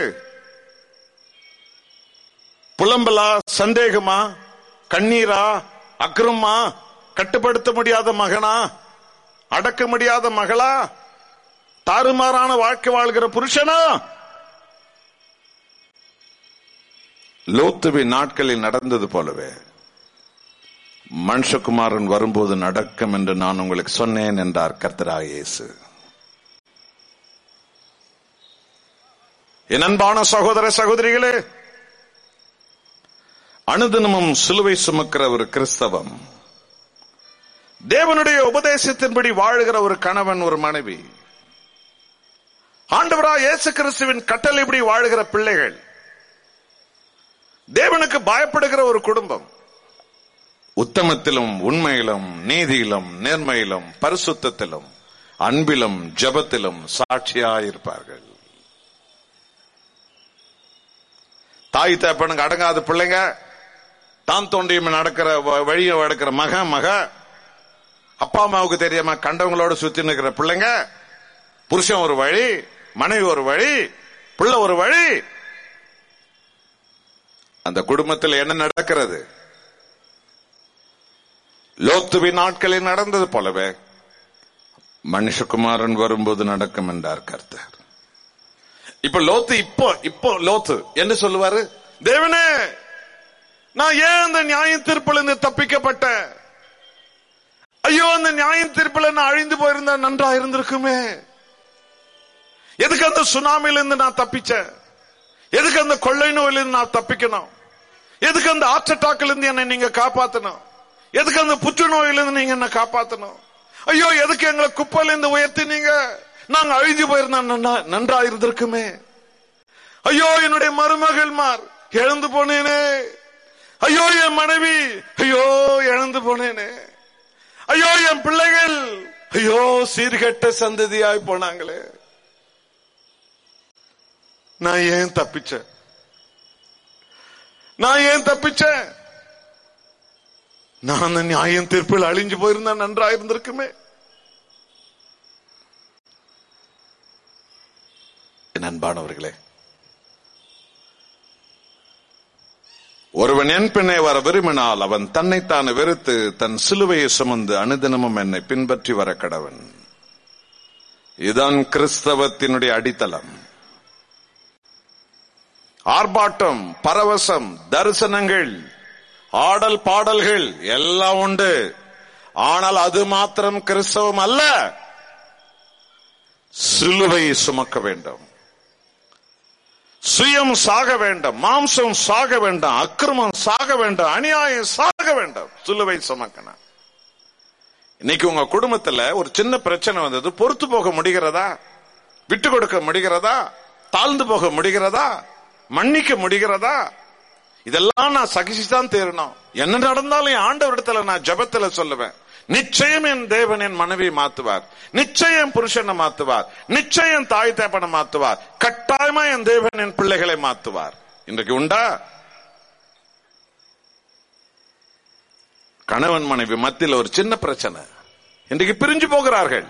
A: புலம்பலா சந்தேகமா கண்ணீரா அக்ரமா கட்டுப்படுத்த முடியாத மகனா அடக்க முடியாத மகளா தாறுமாறான வாழ்க்கை வாழ்கிற புருஷனா லோத்துவின் நாட்களில் நடந்தது போலவே மனுஷகுமாரன் வரும்போது நடக்கும் என்று நான் உங்களுக்கு சொன்னேன் என்றார் கர்த்தரா இயேசு என் அன்பான சகோதர சகோதரிகளே அனுதினமும் சிலுவை சுமக்கிற ஒரு கிறிஸ்தவம் தேவனுடைய உபதேசத்தின்படி வாழுகிற ஒரு கணவன் ஒரு மனைவி ஆண்டவரா இயேசு கிறிஸ்துவின் கட்டளைப்படி வாழுகிற பிள்ளைகள் தேவனுக்கு பயப்படுகிற ஒரு குடும்பம் உத்தமத்திலும் உண்மையிலும் நீதியிலும் நேர்மையிலும் பரிசுத்தத்திலும் அன்பிலும் ஜபத்திலும் சாட்சியாயிருப்பார்கள் தாய் தப்பனுக்கு அடங்காத பிள்ளைங்க தான் தோண்டியும் நடக்கிற வ- வழியை நடக்கிற மக மக அப்பா அம்மாவுக்கு தெரியாம கண்டவங்களோட சுத்தி நிற்கிற பிள்ளைங்க புருஷன் ஒரு வழி மனைவி ஒரு வழி பிள்ளை ஒரு வழி அந்த குடும்பத்தில் என்ன நடக்கிறது லோத்துவின் நாட்களில் நடந்தது போலவே மனுஷகுமாரன் வரும்போது நடக்கும் என்றார் கர்த்தர் இப்ப லோத்து இப்போ இப்போ லோத்து என்ன சொல்லுவாரு தேவனே நான் ஏன் அந்த நியாய தீர்ப்புல இருந்து தப்பிக்கப்பட்டேன் ஐயோ அந்த நியாய தீர்ப்புல நான் அழிந்து போயிருந்தா நன்றா இருந்திருக்குமே எதுக்கு அந்த சுனாமில இருந்து நான் தப்பிச்சேன் எதுக்கு அந்த கொள்ளை நோயில இருந்து நான் தப்பிக்கணும் எதுக்கு அந்த ஹார்ட் அட்டாக்ல இருந்து என்னை நீங்க காப்பாத்தணும் எதுக்கு அந்த புற்றுநோயில இருந்து நீங்க என்ன காப்பாத்தணும் ஐயோ எதுக்கு எங்களை குப்பையில இருந்து உயர்த்தினீங்க நாங்க அழிஞ்சு போயிருந்தா நன்னா- நன்றா இருந்திருக்குமே ஐயோ என்னுடைய மருமகள்மார் இழந்து போனேனே ஐயோ என் மனைவி ஐயோ இழந்து போனேனே ஐயோ என் பிள்ளைகள் ஐயோ சீர்கெட்ட சந்ததியாய் போனாங்களே நான் ஏன் தப்பிச்சேன் நான் ஏன் தப்பிச்சேன் நான் அந்த நியாயம் தீர்ப்பில் அழிஞ்சு போயிருந்தா நன்றா இருந்திருக்குமே என் அன்பானவர்களே ஒருவன் என் பின்னே வர விரும்பினால் அவன் தன்னைத்தானே வெறுத்து தன் சிலுவையை சுமந்து அனுதினமும் என்னை பின்பற்றி வர கடவன் இதுதான் கிறிஸ்தவத்தினுடைய அடித்தளம் ஆர்ப்பாட்டம் பரவசம் தரிசனங்கள் ஆடல் பாடல்கள் எல்லாம் உண்டு ஆனால் அது மாத்திரம் கிறிஸ்தவம் அல்ல சிலுவையை சுமக்க வேண்டும் சுயம் சாக வேண்டாம் மாம்சம் சாக வேண்டாம் அக்கிரமம் சாக வேண்டாம் அநியாயம் சாக வேண்டாம் சிலுவை சுமக்கணும் இன்னைக்கு உங்க குடும்பத்துல ஒரு சின்ன பிரச்சனை வந்தது பொறுத்து போக முடிகிறதா விட்டு கொடுக்க முடிகிறதா தாழ்ந்து போக முடிகிறதா மன்னிக்க முடிகிறதா இதெல்லாம் நான் சகிச்சுதான் தேரணும் என்ன நடந்தாலும் என் ஆண்டவரிடத்துல நான் ஜெபத்துல சொல்லுவேன் நிச்சயம் என் தேவன் என் மனைவி மாத்துவார் நிச்சயம் புருஷனை மாத்துவார் நிச்சயம் தாய் தேப்பனை மாத்துவார் கட்டாயமா என் தேவன் என் பிள்ளைகளை மாத்துவார் இன்றைக்கு உண்டா கணவன் மனைவி மத்தியில் ஒரு சின்ன பிரச்சனை இன்றைக்கு பிரிஞ்சு போகிறார்கள்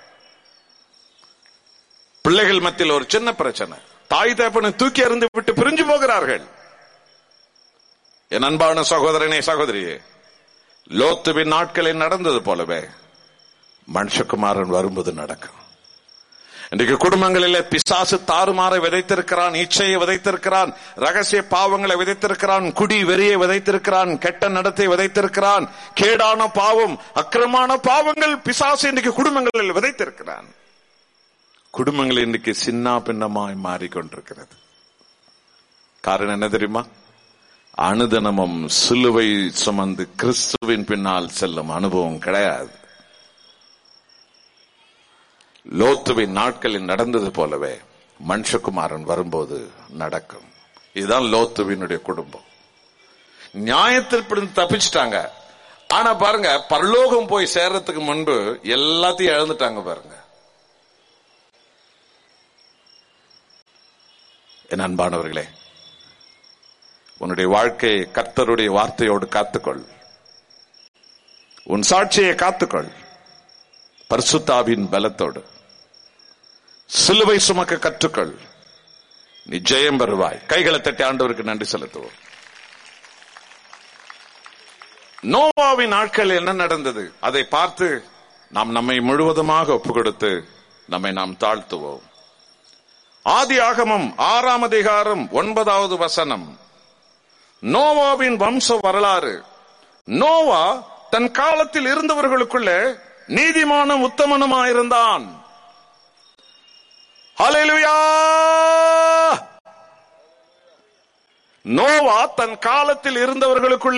A: பிள்ளைகள் மத்தியில் ஒரு சின்ன பிரச்சனை தாய் தேப்பனை தூக்கி எறிந்து விட்டு பிரிஞ்சு போகிறார்கள் என் அன்பான சகோதரனே சகோதரியே லோத்துவின் நாட்களில் நடந்தது போலவே மனுஷகுமாரன் வரும்போது நடக்கும் இன்றைக்கு குடும்பங்களிலே பிசாசு தாறுமாறை விதைத்திருக்கிறான் இச்சையை விதைத்திருக்கிறான் ரகசிய பாவங்களை விதைத்திருக்கிறான் குடி வெறியை விதைத்திருக்கிறான் கெட்ட நடத்தை விதைத்திருக்கிறான் கேடான பாவம் அக்கிரமான பாவங்கள் பிசாசு இன்றைக்கு குடும்பங்களில் விதைத்திருக்கிறான் குடும்பங்கள் இன்றைக்கு சின்ன பின்னமாய் மாறிக்கொண்டிருக்கிறது காரணம் என்ன தெரியுமா அனுதினமும் சிலுவை சுமந்து கிறிஸ்துவின் பின்னால் செல்லும் அனுபவம் கிடையாது லோத்துவின் நாட்களில் நடந்தது போலவே மனுஷகுமாரன் வரும்போது நடக்கும் இதுதான் லோத்துவினுடைய குடும்பம் நியாயத்திற்கு தப்பிச்சிட்டாங்க ஆனா பாருங்க பரலோகம் போய் சேர்றதுக்கு முன்பு எல்லாத்தையும் இழந்துட்டாங்க பாருங்க என் அன்பானவர்களே உன்னுடைய வாழ்க்கையை கர்த்தருடைய வார்த்தையோடு காத்துக்கொள் உன் சாட்சியை காத்துக்கொள் பரிசுத்தாவின் பலத்தோடு சிலுவை சுமக்க கற்றுக்கொள் நீ ஜெயம் பெறுவாய் கைகளை தட்டி ஆண்டவருக்கு நன்றி செலுத்துவோம் நோவாவின் நாட்கள் என்ன நடந்தது அதை பார்த்து நாம் நம்மை முழுவதுமாக ஒப்பு கொடுத்து நம்மை நாம் தாழ்த்துவோம் ஆதி ஆகமம் ஆறாம் அதிகாரம் ஒன்பதாவது வசனம் நோவாவின் வம்ச வரலாறு நோவா தன் காலத்தில் இருந்தவர்களுக்குள்ளே நீதிமானும் உத்தமனுமாயிருந்தான் ஹalleluya நோவா தன் காலத்தில் இருந்தவர்களுக்குள்ள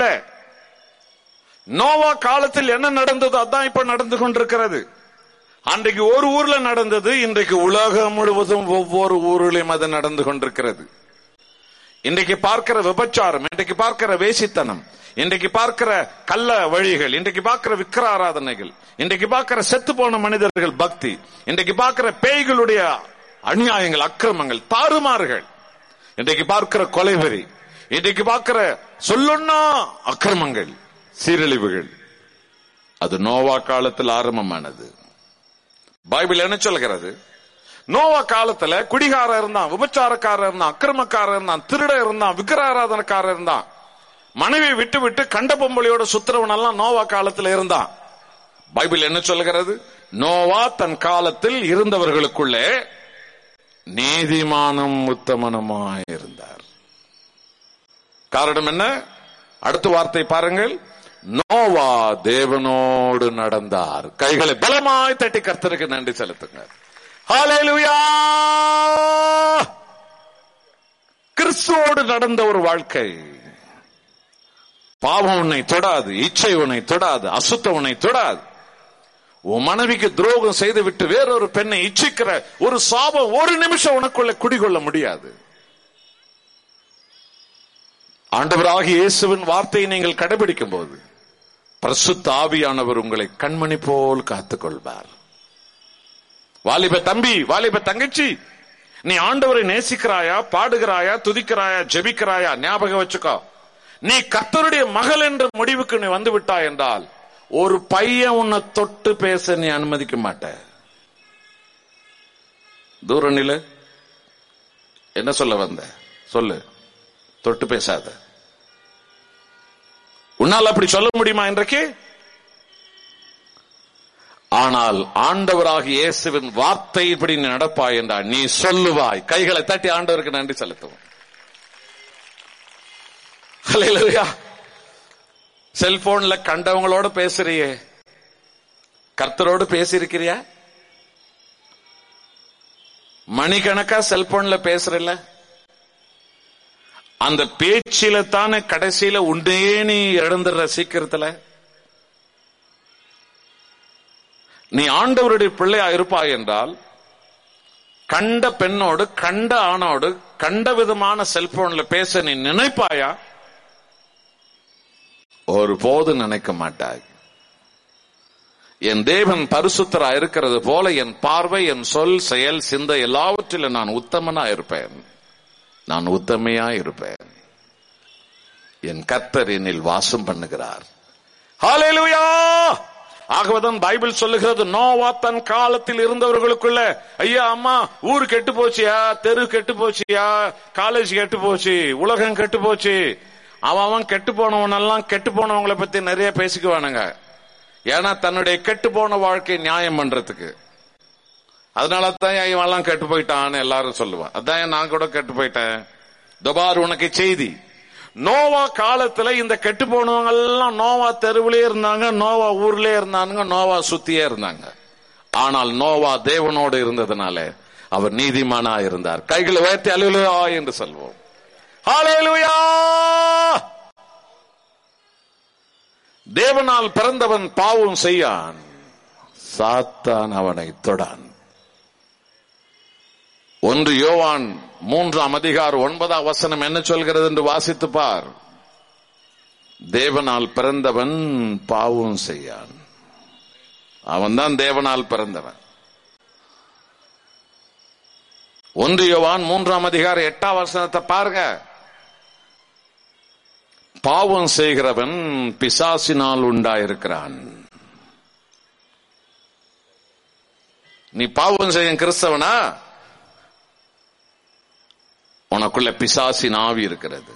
A: நோவா காலத்தில் என்ன நடந்ததோ அதான் இப்ப நடந்து கொண்டிருக்கிறது அன்றைக்கு ஒரு ஊர்ல நடந்தது இன்றைக்கு உலகம் முழுவதும் ஒவ்வொரு ஊரிலும் அது நடந்து கொண்டிருக்கிறது இன்றைக்கு பார்க்கிற விபச்சாரம் இன்றைக்கு பார்க்கிற வேசித்தனம் இன்றைக்கு பார்க்கிற கள்ள வழிகள் இன்றைக்கு பார்க்கிற விக்கிர ஆராதனைகள் இன்றைக்கு பார்க்கிற செத்து போன மனிதர்கள் பக்தி இன்றைக்கு பார்க்கிற பேய்களுடைய அநியாயங்கள் அக்கிரமங்கள் தாறுமாறுகள் இன்றைக்கு பார்க்கிற கொலைவெறி இன்றைக்கு பார்க்கிற சொல்லுன்னா அக்கிரமங்கள் சீரழிவுகள் அது நோவா காலத்தில் ஆரம்பமானது பைபிள் என்ன சொல்கிறது நோவா காலத்துல குடிகாரன் இருந்தான் விபச்சாரக்காரன் இருந்தான் அக்கிரமக்காரன் இருந்தான் திருட இருந்தான் விக்கிராராதனக்காரன் இருந்தான் மனைவி விட்டு விட்டு கண்ட பொம்பளையோட சுத்துறவன் எல்லாம் நோவா காலத்துல இருந்தான் பைபிள் என்ன சொல்லுகிறது நோவா தன் காலத்தில் இருந்தவர்களுக்குள்ளே நீதிமானம் உத்தமனமாய் இருந்தார் காரணம் என்ன அடுத்த வார்த்தை பாருங்கள் நோவா தேவனோடு நடந்தார் கைகளை பலமாய் தட்டி கர்த்தருக்கு நன்றி செலுத்துங்க ஹalleluya கிறிஸ்துவோடு நடந்த ஒரு வாழ்க்கை பாவம் உன்னை தொடாது இச்சை உன்னை தொடாது அசுத்தம் உன்னை தொடாது உன் மனைவிக்கு துரோகம் செய்து விட்டு வேறொரு பெண்ணை இச்சிக்கிற ஒரு சாபம் ஒரு நிமிஷம் உனக்குள்ள குடிகொள்ள முடியாது ஆண்டவராகிய இயேசுவின் வார்த்தையை நீங்கள் கடைபிடிக்கும் போது பரிசுத்த ஆவியானவர் உங்களை கண்மணி போல் காத்துக் கொள்வார் வாலிப தம்பி வாலிப தங்கச்சி நீ ஆண்டவரை நேசிக்கிறாயா பாடுகிறாயா துதிக்கிறாயா ஜெபிக்கிறாயா ஞாபகம் வச்சுக்கோ நீ கர்த்தருடைய மகள் என்ற முடிவுக்கு நீ வந்து விட்டாய் என்றால் ஒரு பையன் உன்னை தொட்டு பேச நீ அனுமதிக்க மாட்ட தூர நில என்ன சொல்ல வந்த சொல்லு தொட்டு பேசாத உன்னால் அப்படி சொல்ல முடியுமா இன்றைக்கு ஆனால் ஆண்டவராக இயேசுவின் வார்த்தை இப்படி நீ நடப்பாய் என்றால் நீ சொல்லுவாய் கைகளை தட்டி ஆண்டவருக்கு நன்றி செலுத்துவோம் ஹalleluya செல்போன்ல கண்டவங்களோட பேசுறியே கர்த்தரோடு பேசியிருக்கிறியா மணிக்கணக்கா செல்போன்ல பேசுறல அந்த பேச்சில தானே கடைசியில உண்டே நீ இழந்துடுற சீக்கிரத்துல நீ ஆண்டவருடைய பிள்ளையா இருப்பாய் என்றால் கண்ட பெண்ணோடு கண்ட ஆணோடு கண்ட விதமான செல்போன்ல பேச நீ நினைப்பாயா ஒரு போது நினைக்க மாட்டாய் என் தேவன் பரிசுத்தரா இருக்கிறது போல என் பார்வை என் சொல் செயல் சிந்தை எல்லாவற்றிலும் நான் உத்தமனா இருப்பேன் நான் உத்தமையா இருப்பேன் என் கர்த்தர் என்னில் வாசம் பண்ணுகிறார் ஹalleluya ஆகவேதான் பைபிள் சொல்லுகிறது நோவா தன் காலத்தில் இருந்தவர்களுக்குள்ள ஐயா அம்மா ஊர் கெட்டு போச்சியா தெரு கெட்டு போச்சியா காலேஜ் கெட்டு போச்சு உலகம் கெட்டு போச்சு அவன் அவன் கெட்டு போனவனெல்லாம் கெட்டு போனவங்களை பத்தி நிறைய பேசிக்குவானுங்க ஏன்னா தன்னுடைய கெட்டு போன வாழ்க்கை நியாயம் பண்றதுக்கு அதனால தான் இவெல்லாம் கெட்டு போயிட்டான்னு எல்லாரும் சொல்லுவான் அதான் நான் கூட கெட்டு போயிட்டேன் துபார் உனக்கு செய்தி நோவா காலத்துல இந்த கெட்டு போனவங்க எல்லாம் நோவா தெருவிலே இருந்தாங்க நோவா ஊர்லயே இருந்தாங்க நோவா சுத்தியே இருந்தாங்க ஆனால் நோவா தேவனோடு இருந்ததுனால அவர் நீதிமானா இருந்தார் கைகளை உயர்த்தி அலுவலா என்று சொல்வோம் ஹalleluya தேவனால் பிறந்தவன் பாவம் செய்யான் சாத்தான் அவனை தொடான் ஒன்று யோவான் மூன்றாம் அதிகாரம் ஒன்பதாம் வசனம் என்ன சொல்கிறது என்று வாசித்து பார் தேவனால் பிறந்தவன் பாவம் செய்யான் அவன்தான் தேவனால் பிறந்தவன் ஒன்று யோவான் மூன்றாம் அதிகாரம் எட்டாம் வசனத்தை பாருங்க பாவம் செய்கிறவன் பிசாசினால் உண்டாயிருக்கிறான் நீ பாவம் செய்யும் கிறிஸ்தவனா உனக்குள்ள பிசாசின் ஆவி இருக்கிறது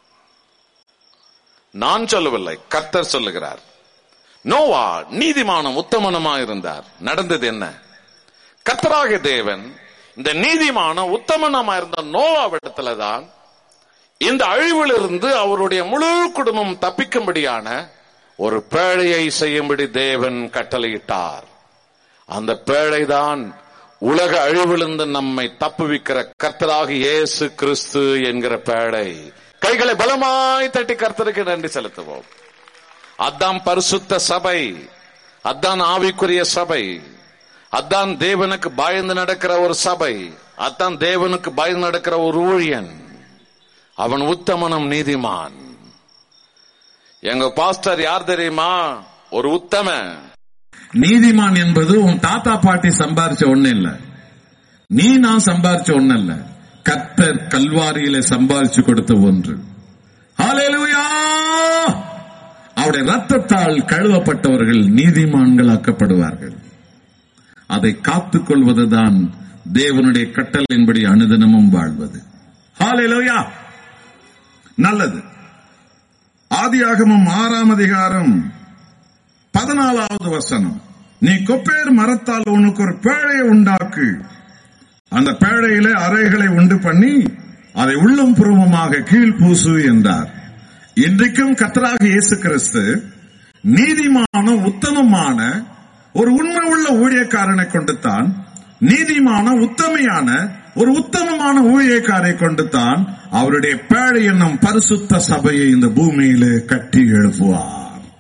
A: நான் சொல்லவில்லை கர்த்தர் சொல்லுகிறார் நோவா நீதிமானம் உத்தமனமா இருந்தார் நடந்தது என்ன கர்த்தராக தேவன் இந்த நீதிமானம் உத்தமனமா இருந்த நோவாவிடத்துலதான் இந்த அழிவிலிருந்து அவருடைய முழு குடும்பம் தப்பிக்கும்படியான ஒரு பேழையை செய்யும்படி தேவன் கட்டளையிட்டார் அந்த பேழைதான் உலக அழிவிலிருந்து நம்மை தப்புவிக்கிற கர்த்தராக இயேசு கிறிஸ்து என்கிற பேழை கைகளை பலமாய் தட்டி கர்த்தருக்கு நன்றி செலுத்துவோம் அதான் பரிசுத்த சபை அதான் ஆவிக்குரிய சபை அதான் தேவனுக்கு பயந்து நடக்கிற ஒரு சபை அதான் தேவனுக்கு பயந்து நடக்கிற ஒரு ஊழியன் அவன் உத்தமனும் நீதிமான் எங்க பாஸ்டர் யார் தெரியுமா ஒரு உத்தம
B: நீதிமான் என்பது உன் தாத்தா பாட்டி சம்பாரிச்ச ஒண்ணு இல்ல நீ நான் சம்பாரிச்ச ஒண்ணு இல்ல கத்தர் கல்வாரியில சம்பாரிச்சு கொடுத்த ஒன்று ஹalleluya அவருடைய ரத்தத்தால் கழுவப்பட்டவர்கள் நீதிமான்கள் ஆக்கப்படுவார்கள் அதை காத்துக் கொள்வதுதான் தேவனுடைய கட்டளையின்படி அனுதினமும் வாழ்வது ஹalleluya நல்லது ஆதியாகமம் ஆறாம் அதிகாரம் பதினாலாவது வசனம் நீ கொப்பேர் மரத்தால் உனக்கு ஒரு பேழையை உண்டாக்கு அந்த பேழையில அறைகளை உண்டு பண்ணி அதை உள்ளும் புறமுமாக கீழ் பூசு என்றார் இன்றைக்கும் கத்தராக இயேசு கிறிஸ்து நீதிமான உத்தமமான ஒரு உண்மை உள்ள ஊழியக்காரனை கொண்டுத்தான் நீதிமான உத்தமையான ஒரு உத்தமமான ஊழியக்காரை கொண்டுத்தான் அவருடைய பேழை என்னும் பரிசுத்த சபையை இந்த பூமியிலே கட்டி எழுப்புவார்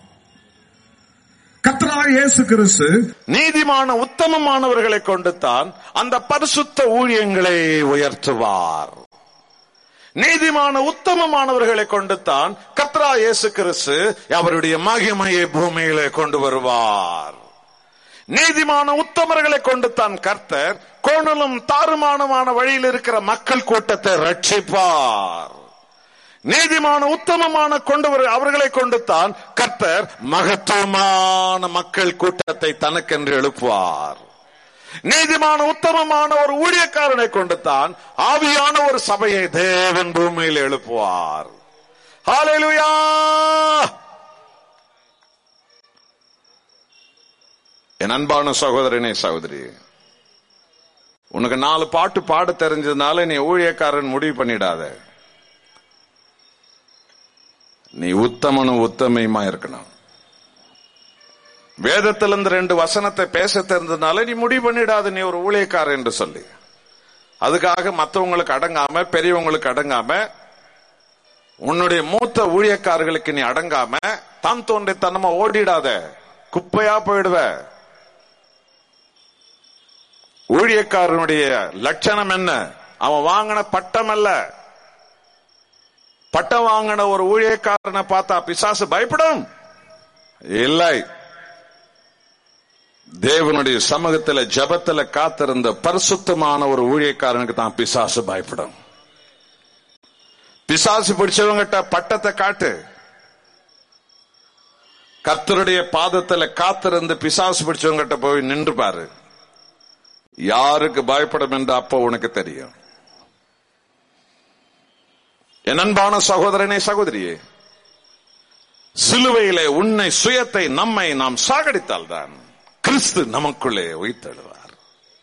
B: கத்தராக இயேசு கிறிஸ்து
A: நீதிமான உத்தமமானவர்களை கொண்டுத்தான் அந்த பரிசுத்த ஊழியங்களை உயர்த்துவார் நீதிமான உத்தமமானவர்களை கொண்டுத்தான் கத்ரா இயேசு கிறிஸ்து அவருடைய மகிமையை பூமியிலே கொண்டு வருவார் நீதிமான உத்தமர்களை கொண்டுத்தான் கர்த்தர் கோணலும் தாறுமானமான வழியில் இருக்கிற மக்கள் கூட்டத்தை ரட்சிப்பார் நீதிமான உத்தமமான கொண்டு வரு- அவர்களை கொண்டுத்தான் கர்த்தர் மகத்துவமான மக்கள் கூட்டத்தை தனக்கென்று எழுப்புவார் நீதிமான உத்தமமான ஒரு ஊழியக்காரனை கொண்டுத்தான் ஆவியான ஒரு சபையை தேவன் பூமியில் எழுப்புவார் ஹalleluya என் அன்பான சகோதரனே சகோதரி உனக்கு நாலு பாட்டு பாட தெரிஞ்சதுனால நீ ஊழியக்காரன் முடிவு பண்ணிடாத நீ உத்தமனும் உத்தமையுமா இருக்கணும் வேதத்திலிருந்து ரெண்டு வசனத்தை பேச தெரிஞ்சதுனால நீ முடிவு பண்ணிடாத நீ ஒரு ஊழியக்காரன் என்று சொல்லி அதுக்காக மத்தவங்களுக்கு அடங்காம பெரியவங்களுக்கு அடங்காம உன்னுடைய மூத்த ஊழியக்காரர்களுக்கு நீ அடங்காம தான் தோன்றித்தனமா ஓடிடாத குப்பையா போயிடுவ ஊழியக்காரனுடைய லட்சணம் என்ன அவன் வாங்கின பட்டம் அல்ல பட்டம் வாங்கின ஒரு ஊழியக்காரனை பார்த்தா பிசாசு பயப்படும் இல்லை தேவனுடைய சமூகத்துல ஜபத்துல காத்திருந்த பரிசுத்தமான ஒரு ஊழியக்காரனுக்கு தான் பிசாசு பயப்படும் பிசாசு பிடிச்சவங்கிட்ட பட்டத்தை காட்டு கர்த்தருடைய பாதத்துல காத்திருந்து பிசாசு பிடிச்சவங்கிட்ட போய் நின்று பாரு யாருக்கு பயப்படும் என்று அப்போ உனக்கு தெரியும் என் அன்பான சகோதரனே சகோதரியே சிலுவையிலே உன்னை சுயத்தை நம்மை நாம் சாகடித்தால்தான் கிறிஸ்து நமக்குள்ளே உயிர்த்தெழுவார்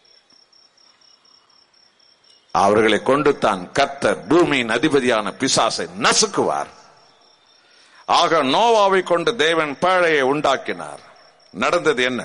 A: அவர்களை கொண்டு தான் கர்த்தர் பூமியின் அதிபதியான பிசாசை நசுக்குவார் ஆக நோவாவை கொண்டு தேவன் பேழையை உண்டாக்கினார் நடந்தது என்ன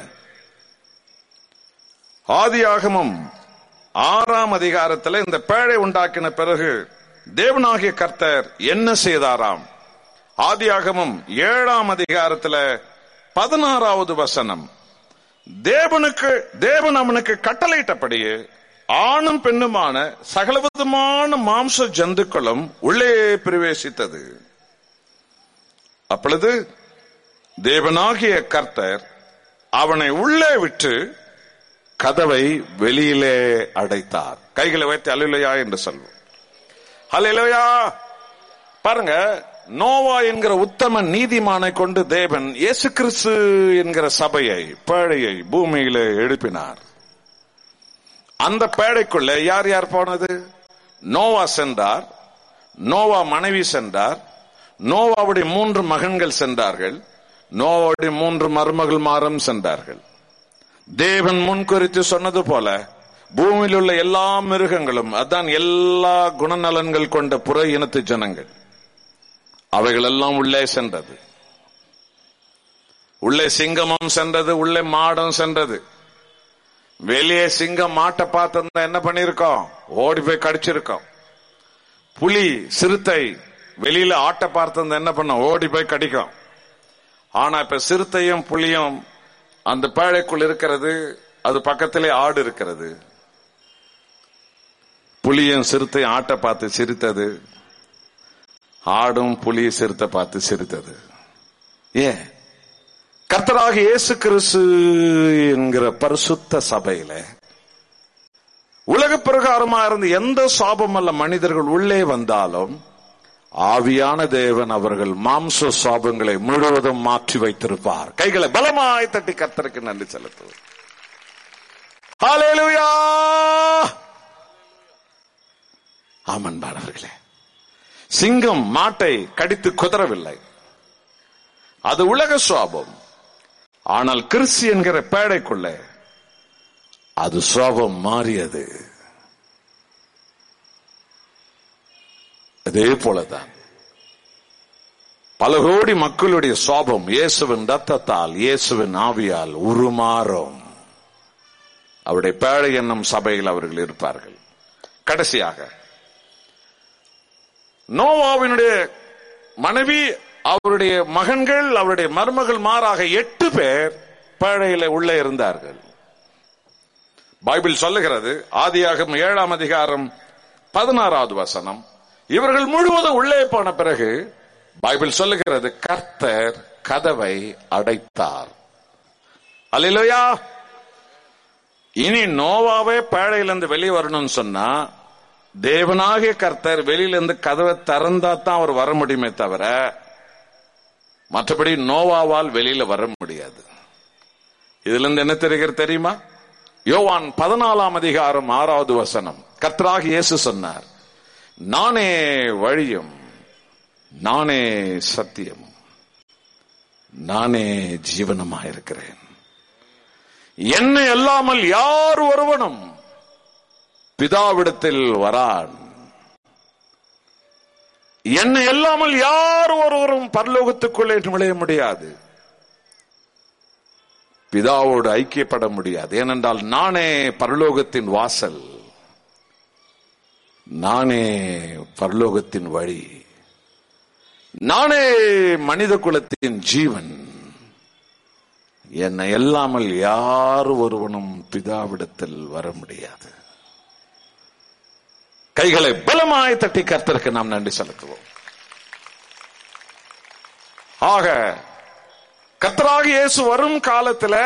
A: ஆதியாகமம் ஆறாம் அதிகாரத்தில் இந்த பேழை உண்டாக்கின பிறகு தேவனாகிய கர்த்தர் என்ன செய்தாராம் ஆதியாகமம் ஏழாம் அதிகாரத்தில் பதினாறாவது வசனம் தேவனுக்கு தேவன் அவனுக்கு கட்டளையிட்டபடியே ஆணும் பெண்ணுமான சகலவிதமான மாம்ச ஜந்துக்களும் உள்ளே பிரவேசித்தது அப்பொழுது தேவனாகிய கர்த்தர் அவனை உள்ளே விட்டு கதவை வெளியிலே அடைத்தார் கைகளை வைத்து அலுலையா என்று சொல்வோம் ஹalleluya பாருங்க நோவா என்கிற உத்தம நீதிமானை கொண்டு தேவன் இயேசு கிறிஸ்து என்கிற சபையை பேழையை பூமியிலே எழுப்பினார் அந்த பேழைக்குள்ள யார் யார் போனது நோவா சென்றார் நோவா மனைவி சென்றார் நோவாவுடைய மூன்று மகன்கள் சென்றார்கள் நோவாவுடைய மூன்று மருமகள் மாறம் சென்றார்கள் தேவன் முன்குறித்து சொன்னது போல பூமியில் உள்ள எல்லா மிருகங்களும் அதான் எல்லா குணநலன்கள் கொண்ட புற இனத்து ஜனங்கள் அவைகள் எல்லாம் உள்ளே சென்றது உள்ளே சிங்கமும் சென்றது உள்ளே மாடம் சென்றது வெளியே சிங்கம் மாட்டை பார்த்திருந்தா என்ன பண்ணிருக்கோம் ஓடி போய் கடிச்சிருக்கோம் புலி சிறுத்தை வெளியில ஆட்டை பார்த்திருந்தா என்ன பண்ண ஓடி போய் கடிக்கும் ஆனா இப்ப சிறுத்தையும் புலியும் அந்த பேழைக்குள் இருக்கிறது அது பக்கத்திலே ஆடு இருக்கிறது புலியும் சிறுத்தை ஆட்டை பார்த்து சிரித்தது ஆடும் புலி சிறுத்தை பார்த்து சிரித்தது ஏன் கர்த்தராக இயேசு கிறிஸ்து என்கிற பரிசுத்த சபையில உலக பிரகாரமா இருந்து எந்த சாபமல்ல மனிதர்கள் உள்ளே வந்தாலும் ஆவியான தேவன் அவர்கள் மாம்ச சாபங்களை முழுவதும் மாற்றி வைத்திருப்பார் கைகளை பலமாய் தட்டி கர்த்தருக்கு நன்றி செலுத்துவோம் ஹalleluya ஆமன்பானவர்களே சிங்கம் மாட்டை கடித்து குதறவில்லை அது உலக சுவாபம் ஆனால் கிறிஸ்து என்கிற பேடைக்குள்ள அது சுவாபம் மாறியது அதே போலதான் பல கோடி மக்களுடைய சுவாபம் இயேசுவின் ரத்தத்தால் இயேசுவின் ஆவியால் உருமாறும் அவருடைய பேழை என்னும் சபையில் அவர்கள் இருப்பார்கள் கடைசியாக நோவாவினுடைய மனைவி அவருடைய மகன்கள் அவருடைய மருமகள் மாறாக எட்டு பேர் பேழையில உள்ளே இருந்தார்கள் பைபிள் சொல்லுகிறது ஆதியாகம் ஏழாம் அதிகாரம் பதினாறாவது வசனம் இவர்கள் முழுவதும் உள்ளே போன பிறகு பைபிள் சொல்லுகிறது கர்த்தர் கதவை அடைத்தார் அல்லையா இனி நோவாவே பேழையிலிருந்து வெளியே வரணும்னு சொன்னா தேவனாகிய கர்த்தர் வெளியிலிருந்து கதவை திறந்தா தான் அவர் வர முடியுமே தவிர மற்றபடி நோவாவால் வெளியில வர முடியாது இதுல இருந்து என்ன தெரிகிறது தெரியுமா யோவான் பதினாலாம் அதிகாரம் ஆறாவது வசனம் கர்த்தராக இயேசு சொன்னார் நானே வழியும் நானே சத்தியம் நானே ஜீவனமாயிருக்கிறேன் என்னை அல்லாமல் யார் ஒருவனும் பிதாவிடத்தில் வரான் என்னை அல்லாமல் யார் ஒருவரும் பரலோகத்துக்குள்ளே நுழைய முடியாது பிதாவோடு ஐக்கியப்பட முடியாது ஏனென்றால் நானே பரலோகத்தின் வாசல் நானே பரலோகத்தின் வழி நானே மனித குலத்தின் ஜீவன் என்னை எல்லாமல் யார் ஒருவனும் பிதாவிடத்தில் வர முடியாது கைகளை பலமாய் தட்டி கர்த்தருக்கு நாம் நன்றி செலுத்துவோம் ஆக கர்த்தராக இயேசு வரும் காலத்துல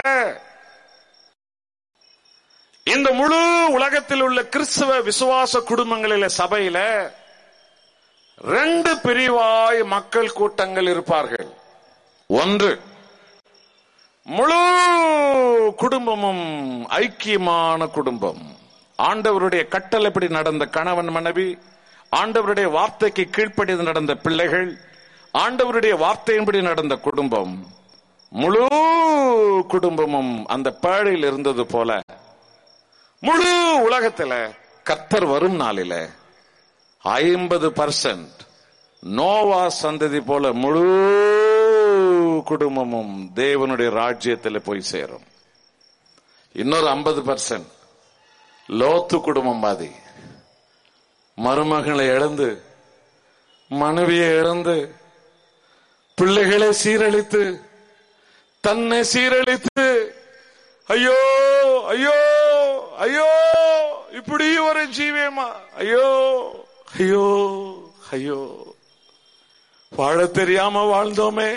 A: இந்த முழு உலகத்தில் உள்ள கிறிஸ்தவ விசுவாச குடும்பங்களில சபையில ரெண்டு பிரிவாய் மக்கள் கூட்டங்கள் இருப்பார்கள் ஒன்று முழு குடும்பமும் ஐக்கியமான குடும்பம் ஆண்டவருடைய கட்டளைப்படி நடந்த கணவன் மனைவி ஆண்டவருடைய வார்த்தைக்கு கீழ்ப்படி நடந்த பிள்ளைகள் ஆண்டவருடைய வார்த்தையின்படி நடந்த குடும்பம் முழு குடும்பமும் அந்த பேழையில் இருந்தது போல முழு உலகத்துல கர்த்தர் வரும் நாளில ஐம்பது பர்சன்ட் நோவா சந்ததி போல முழு குடும்பமும் தேவனுடைய ராஜ்யத்தில் போய் சேரும் இன்னொரு ஐம்பது பர்சன்ட் லோத்து குடும்பம் பாதி மருமகளை இழந்து மனைவியை இழந்து பிள்ளைகளை சீரழித்து தன்னை சீரழித்து ஐயோ ஐயோ ஐயோ இப்படி ஒரு ஜீவியமா ஐயோ ஐயோ ஐயோ வாழ தெரியாம வாழ்ந்தோமே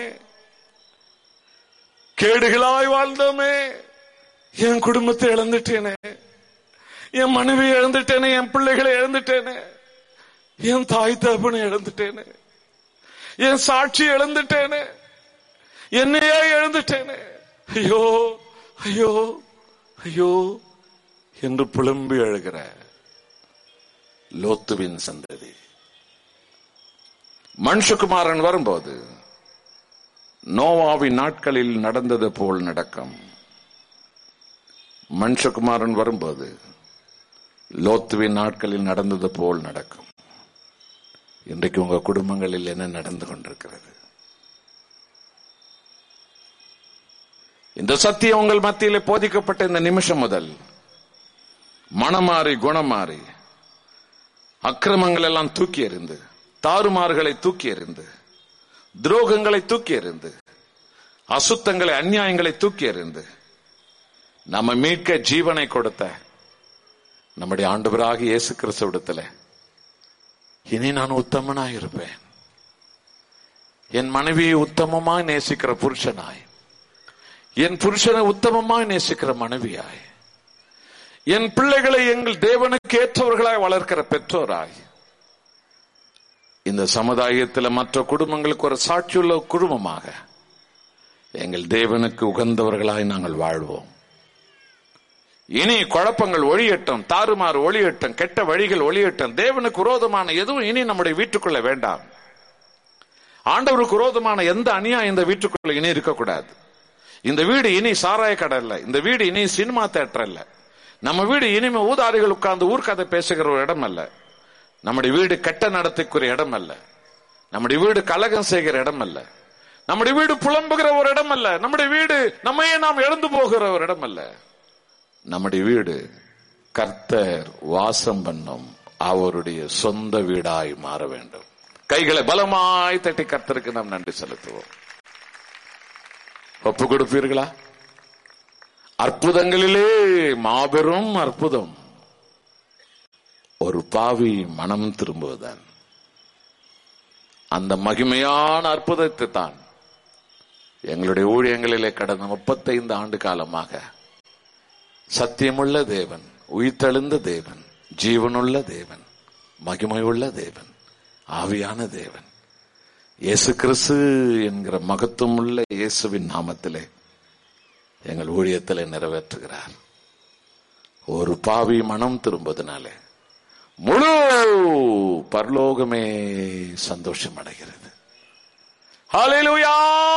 A: கேடுகளாய் வாழ்ந்தோமே என் குடும்பத்தை இழந்துட்டேனே என் மனைவி இழந்துட்டேனே என் பிள்ளைகளை இழந்துட்டேனே என் தாய் தகப்பனை இழந்துட்டேனே என் சாட்சி இழந்துட்டேனே என்னையே இழந்துட்டேனே ஐயோ ஐயோ ஐயோ என்று புலம்பி அழுகிற லோத்துவின் சந்ததி மனுஷகுமாரன் வரும்போது நோவாவின் நாட்களில் நடந்தது போல் நடக்கும் மனுஷகுமாரன் வரும்போது லோத்துவின் நாட்களில் நடந்தது போல் நடக்கும் இன்றைக்கு உங்க குடும்பங்களில் என்ன நடந்து கொண்டிருக்கிறது இந்த சத்தியம் உங்கள் மத்தியிலே போதிக்கப்பட்ட இந்த நிமிஷம் முதல் மனமாறி குணமாறி அக்கிரமங்கள் எல்லாம் தூக்கி எறிந்து தாறுமாறுகளை தூக்கி எறிந்து துரோகங்களை தூக்கி எறிந்து அசுத்தங்களை அந்நியாயங்களை தூக்கி எறிந்து நம்ம மீட்க ஜீவனை கொடுத்த நம்முடைய ஆண்டவராக இயேசு கிறிஸ்துவிடத்துல இனி நான் உத்தமனாய் இருப்பேன் என் மனைவியை உத்தமமாய் நேசிக்கிற புருஷனாய் என் புருஷனை உத்தமமாய் நேசிக்கிற மனைவியாய் என் பிள்ளைகளை எங்கள் தேவனுக்கு ஏற்றவர்களாய் வளர்க்கிற பெற்றோராய் இந்த சமுதாயத்தில் மற்ற குடும்பங்களுக்கு ஒரு சாட்சியுள்ள குடும்பமாக எங்கள் தேவனுக்கு உகந்தவர்களாய் நாங்கள் வாழ்வோம் இனி குழப்பங்கள் ஒழியட்டும் தாறுமாறு ஒளியட்டும் கெட்ட வழிகள் ஒளியட்டும் தேவனுக்கு விரோதமான எதுவும் இனி நம்முடைய வீட்டுக்குள்ள வேண்டாம் ஆண்டவருக்கு விரோதமான எந்த அநியாயம் இந்த வீட்டுக்குள்ள இனி இருக்கக்கூடாது இந்த வீடு இனி சாராய கடை இல்ல இந்த வீடு இனி சினிமா தேட்டர் இல்ல நம்ம வீடு இனிமே ஊதாரிகள் உட்கார்ந்து ஊர்க்கதை பேசுகிற ஒரு இடம் அல்ல நம்முடைய வீடு கெட்ட நடத்தைக்குரிய இடம் அல்ல நம்முடைய வீடு கலகம் செய்கிற இடம் அல்ல நம்முடைய வீடு புலம்புகிற ஒரு இடம் அல்ல நம்முடைய வீடு நம்மையே நாம் இழந்து போகிற ஒரு இடம் அல்ல நம்முடைய வீடு கர்த்தர் வாசம் பண்ணும் அவருடைய சொந்த வீடாய் மாற வேண்டும் கைகளை பலமாய் தட்டி கர்த்தருக்கு நாம் நன்றி செலுத்துவோம் ஒப்பு கொடுப்பீர்களா அற்புதங்களிலே மாபெரும் அற்புதம் ஒரு பாவி மனம் திரும்புவதன் அந்த மகிமையான அற்புதத்தை தான் எங்களுடைய ஊழியங்களிலே கடந்த முப்பத்தைந்து ஆண்டு காலமாக சத்தியமுள்ள தேவன் உயிர்த்தெழுந்த தேவன் ஜீவனுள்ள தேவன் மகிமையுள்ள தேவன் ஆவியான தேவன் இயேசு கிறிஸ்து என்கிற மகத்துவமுள்ள இயேசுவின் நாமத்திலே எங்கள் ஊழியத்தில் நிறைவேற்றுகிறார் ஒரு பாவி மனம் திரும்புவதனாலே முழு பரலோகமே சந்தோஷம் அடைகிறது ஹalleluya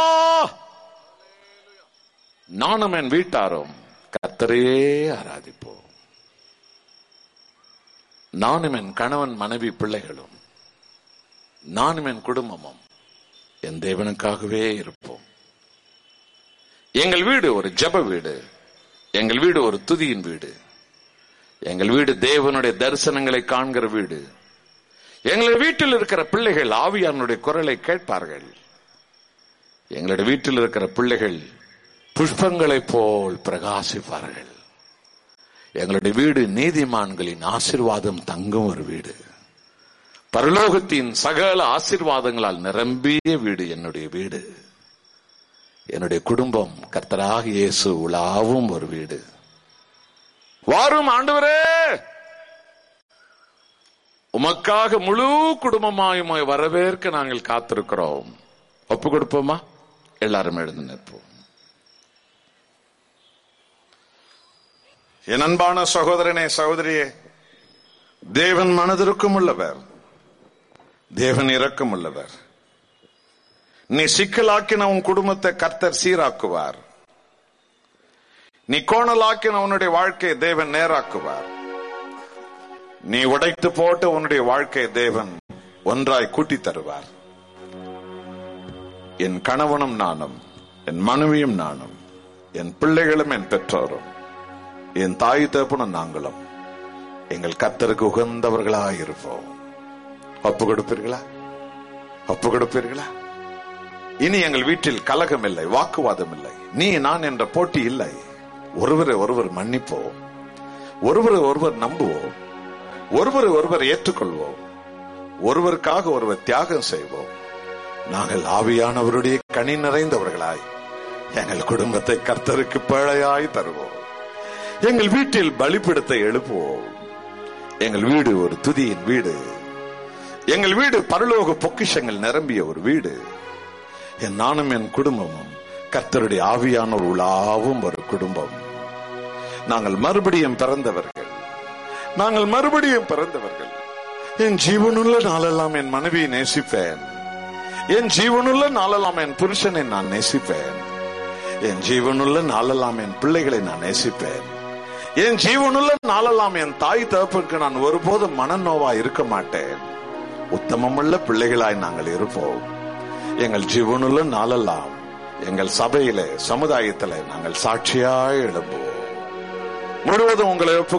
A: நானும் என் வீட்டாரும் கர்த்தரையே ஆராதிப்போம் நானும் என் கணவன் மனைவி பிள்ளைகளும் நானும் என் குடும்பமும் என் தேவனுக்காகவே இருப்போம் எங்கள் வீடு ஒரு ஜெப வீடு எங்கள் வீடு ஒரு துதியின் வீடு எங்கள் வீடு தேவனுடைய தரிசனங்களை காண்கிற வீடு எங்களுடைய வீட்டில் இருக்கிற பிள்ளைகள் ஆவியானுடைய குரலை கேட்பார்கள் எங்களுடைய வீட்டில் இருக்கிற பிள்ளைகள் புஷ்பங்களைப் போல் பிரகாசிப்பார்கள் எங்களுடைய வீடு நீதிமான்களின் ஆசிர்வாதம் தங்கும் ஒரு வீடு பரலோகத்தின் சகல ஆசிர்வாதங்களால் நிரம்பிய வீடு என்னுடைய வீடு என்னுடைய குடும்பம் கர்த்தராக இயேசு உலாவும் ஒரு வீடு வாரும் ஆண்டவரே உமக்காக முழு குடும்பமாய் உம்மை வரவேற்க நாங்கள் காத்திருக்கிறோம் ஒப்பு கொடுப்போமா எல்லாரும் எழுந்து நிற்போம் என் அன்பான சகோதரனே சகோதரியே தேவன் மனதிற்கும் உள்ளவர் தேவன் இரக்கம் உள்ளவர் நீ சிக்கலாக்கின உன் குடும்பத்தை கர்த்தர் சீராக்குவார் நீ கோணலாக்கின உன்னுடைய வாழ்க்கையை தேவன் நேராக்குவார் நீ உடைத்து போட்டு உன்னுடைய வாழ்க்கையை தேவன் ஒன்றாய் கூட்டி தருவார் என் கணவனும் நானும் என் மனைவியும் நானும் என் பிள்ளைகளும் என் பெற்றோரும் என் தாய் தகப்பனும் நாங்களும் எங்கள் கர்த்தருக்கு உகந்தவர்களாய் இருப்போம் ஒப்பு கொடுப்பீர்களா ஒப்பு கொடுப்பீர்களா இனி எங்கள் வீட்டில் கலகம் இல்லை வாக்குவாதம் இல்லை நீ நான் என்ற போட்டி இல்லை ஒருவரை ஒருவர் மன்னிப்போம் ஒருவரை ஒருவர் நம்புவோம் ஒருவரை ஒருவர் ஏற்றுக்கொள்வோம் ஒருவருக்காக ஒருவர் தியாகம் செய்வோம் நாங்கள் ஆவியானவருடைய கனி நிறைந்தவர்களாய் எங்கள் குடும்பத்தை கர்த்தருக்கு பேழையாய் தருவோம் எங்கள் வீட்டில் பலிப்பிடத்தை எழுப்புவோம் எங்கள் வீடு ஒரு துதியின் வீடு எங்கள் வீடு பரலோக பொக்கிஷங்கள் நிரம்பிய ஒரு வீடு என் நானும் என் குடும்பமும் கர்த்தருடைய ஆவியானோர் உலாவும் ஒரு குடும்பம் நாங்கள் மறுபடியும் பிறந்தவர்கள் நாங்கள் மறுபடியும் பிறந்தவர்கள் என் ஜீவனுள்ள நாளெல்லாம் என் மனைவியை நேசிப்பேன் என் ஜீவனுள்ள நாளெல்லாம் என் புருஷனை நான் நேசிப்பேன் என் ஜீவனுள்ள நாளெல்லாம் என் பிள்ளைகளை நான் நேசிப்பேன் என் ஜீவனுள்ள நாளெல்லாம் என் தாய் தகப்பனுக்கு நான் ஒருபோதும் மனநோவா இருக்க மாட்டேன் உத்தமமுள்ள பிள்ளைகளாய் நாங்கள் இருப்போம் எங்கள் ஜீவனுள்ள நாளெல்லாம் எங்கள் சபையிலே சமுதாயத்திலே நாங்கள் சாட்சியாய் எழும்புவோம் முழுவதும் உங்களை ஒப்பு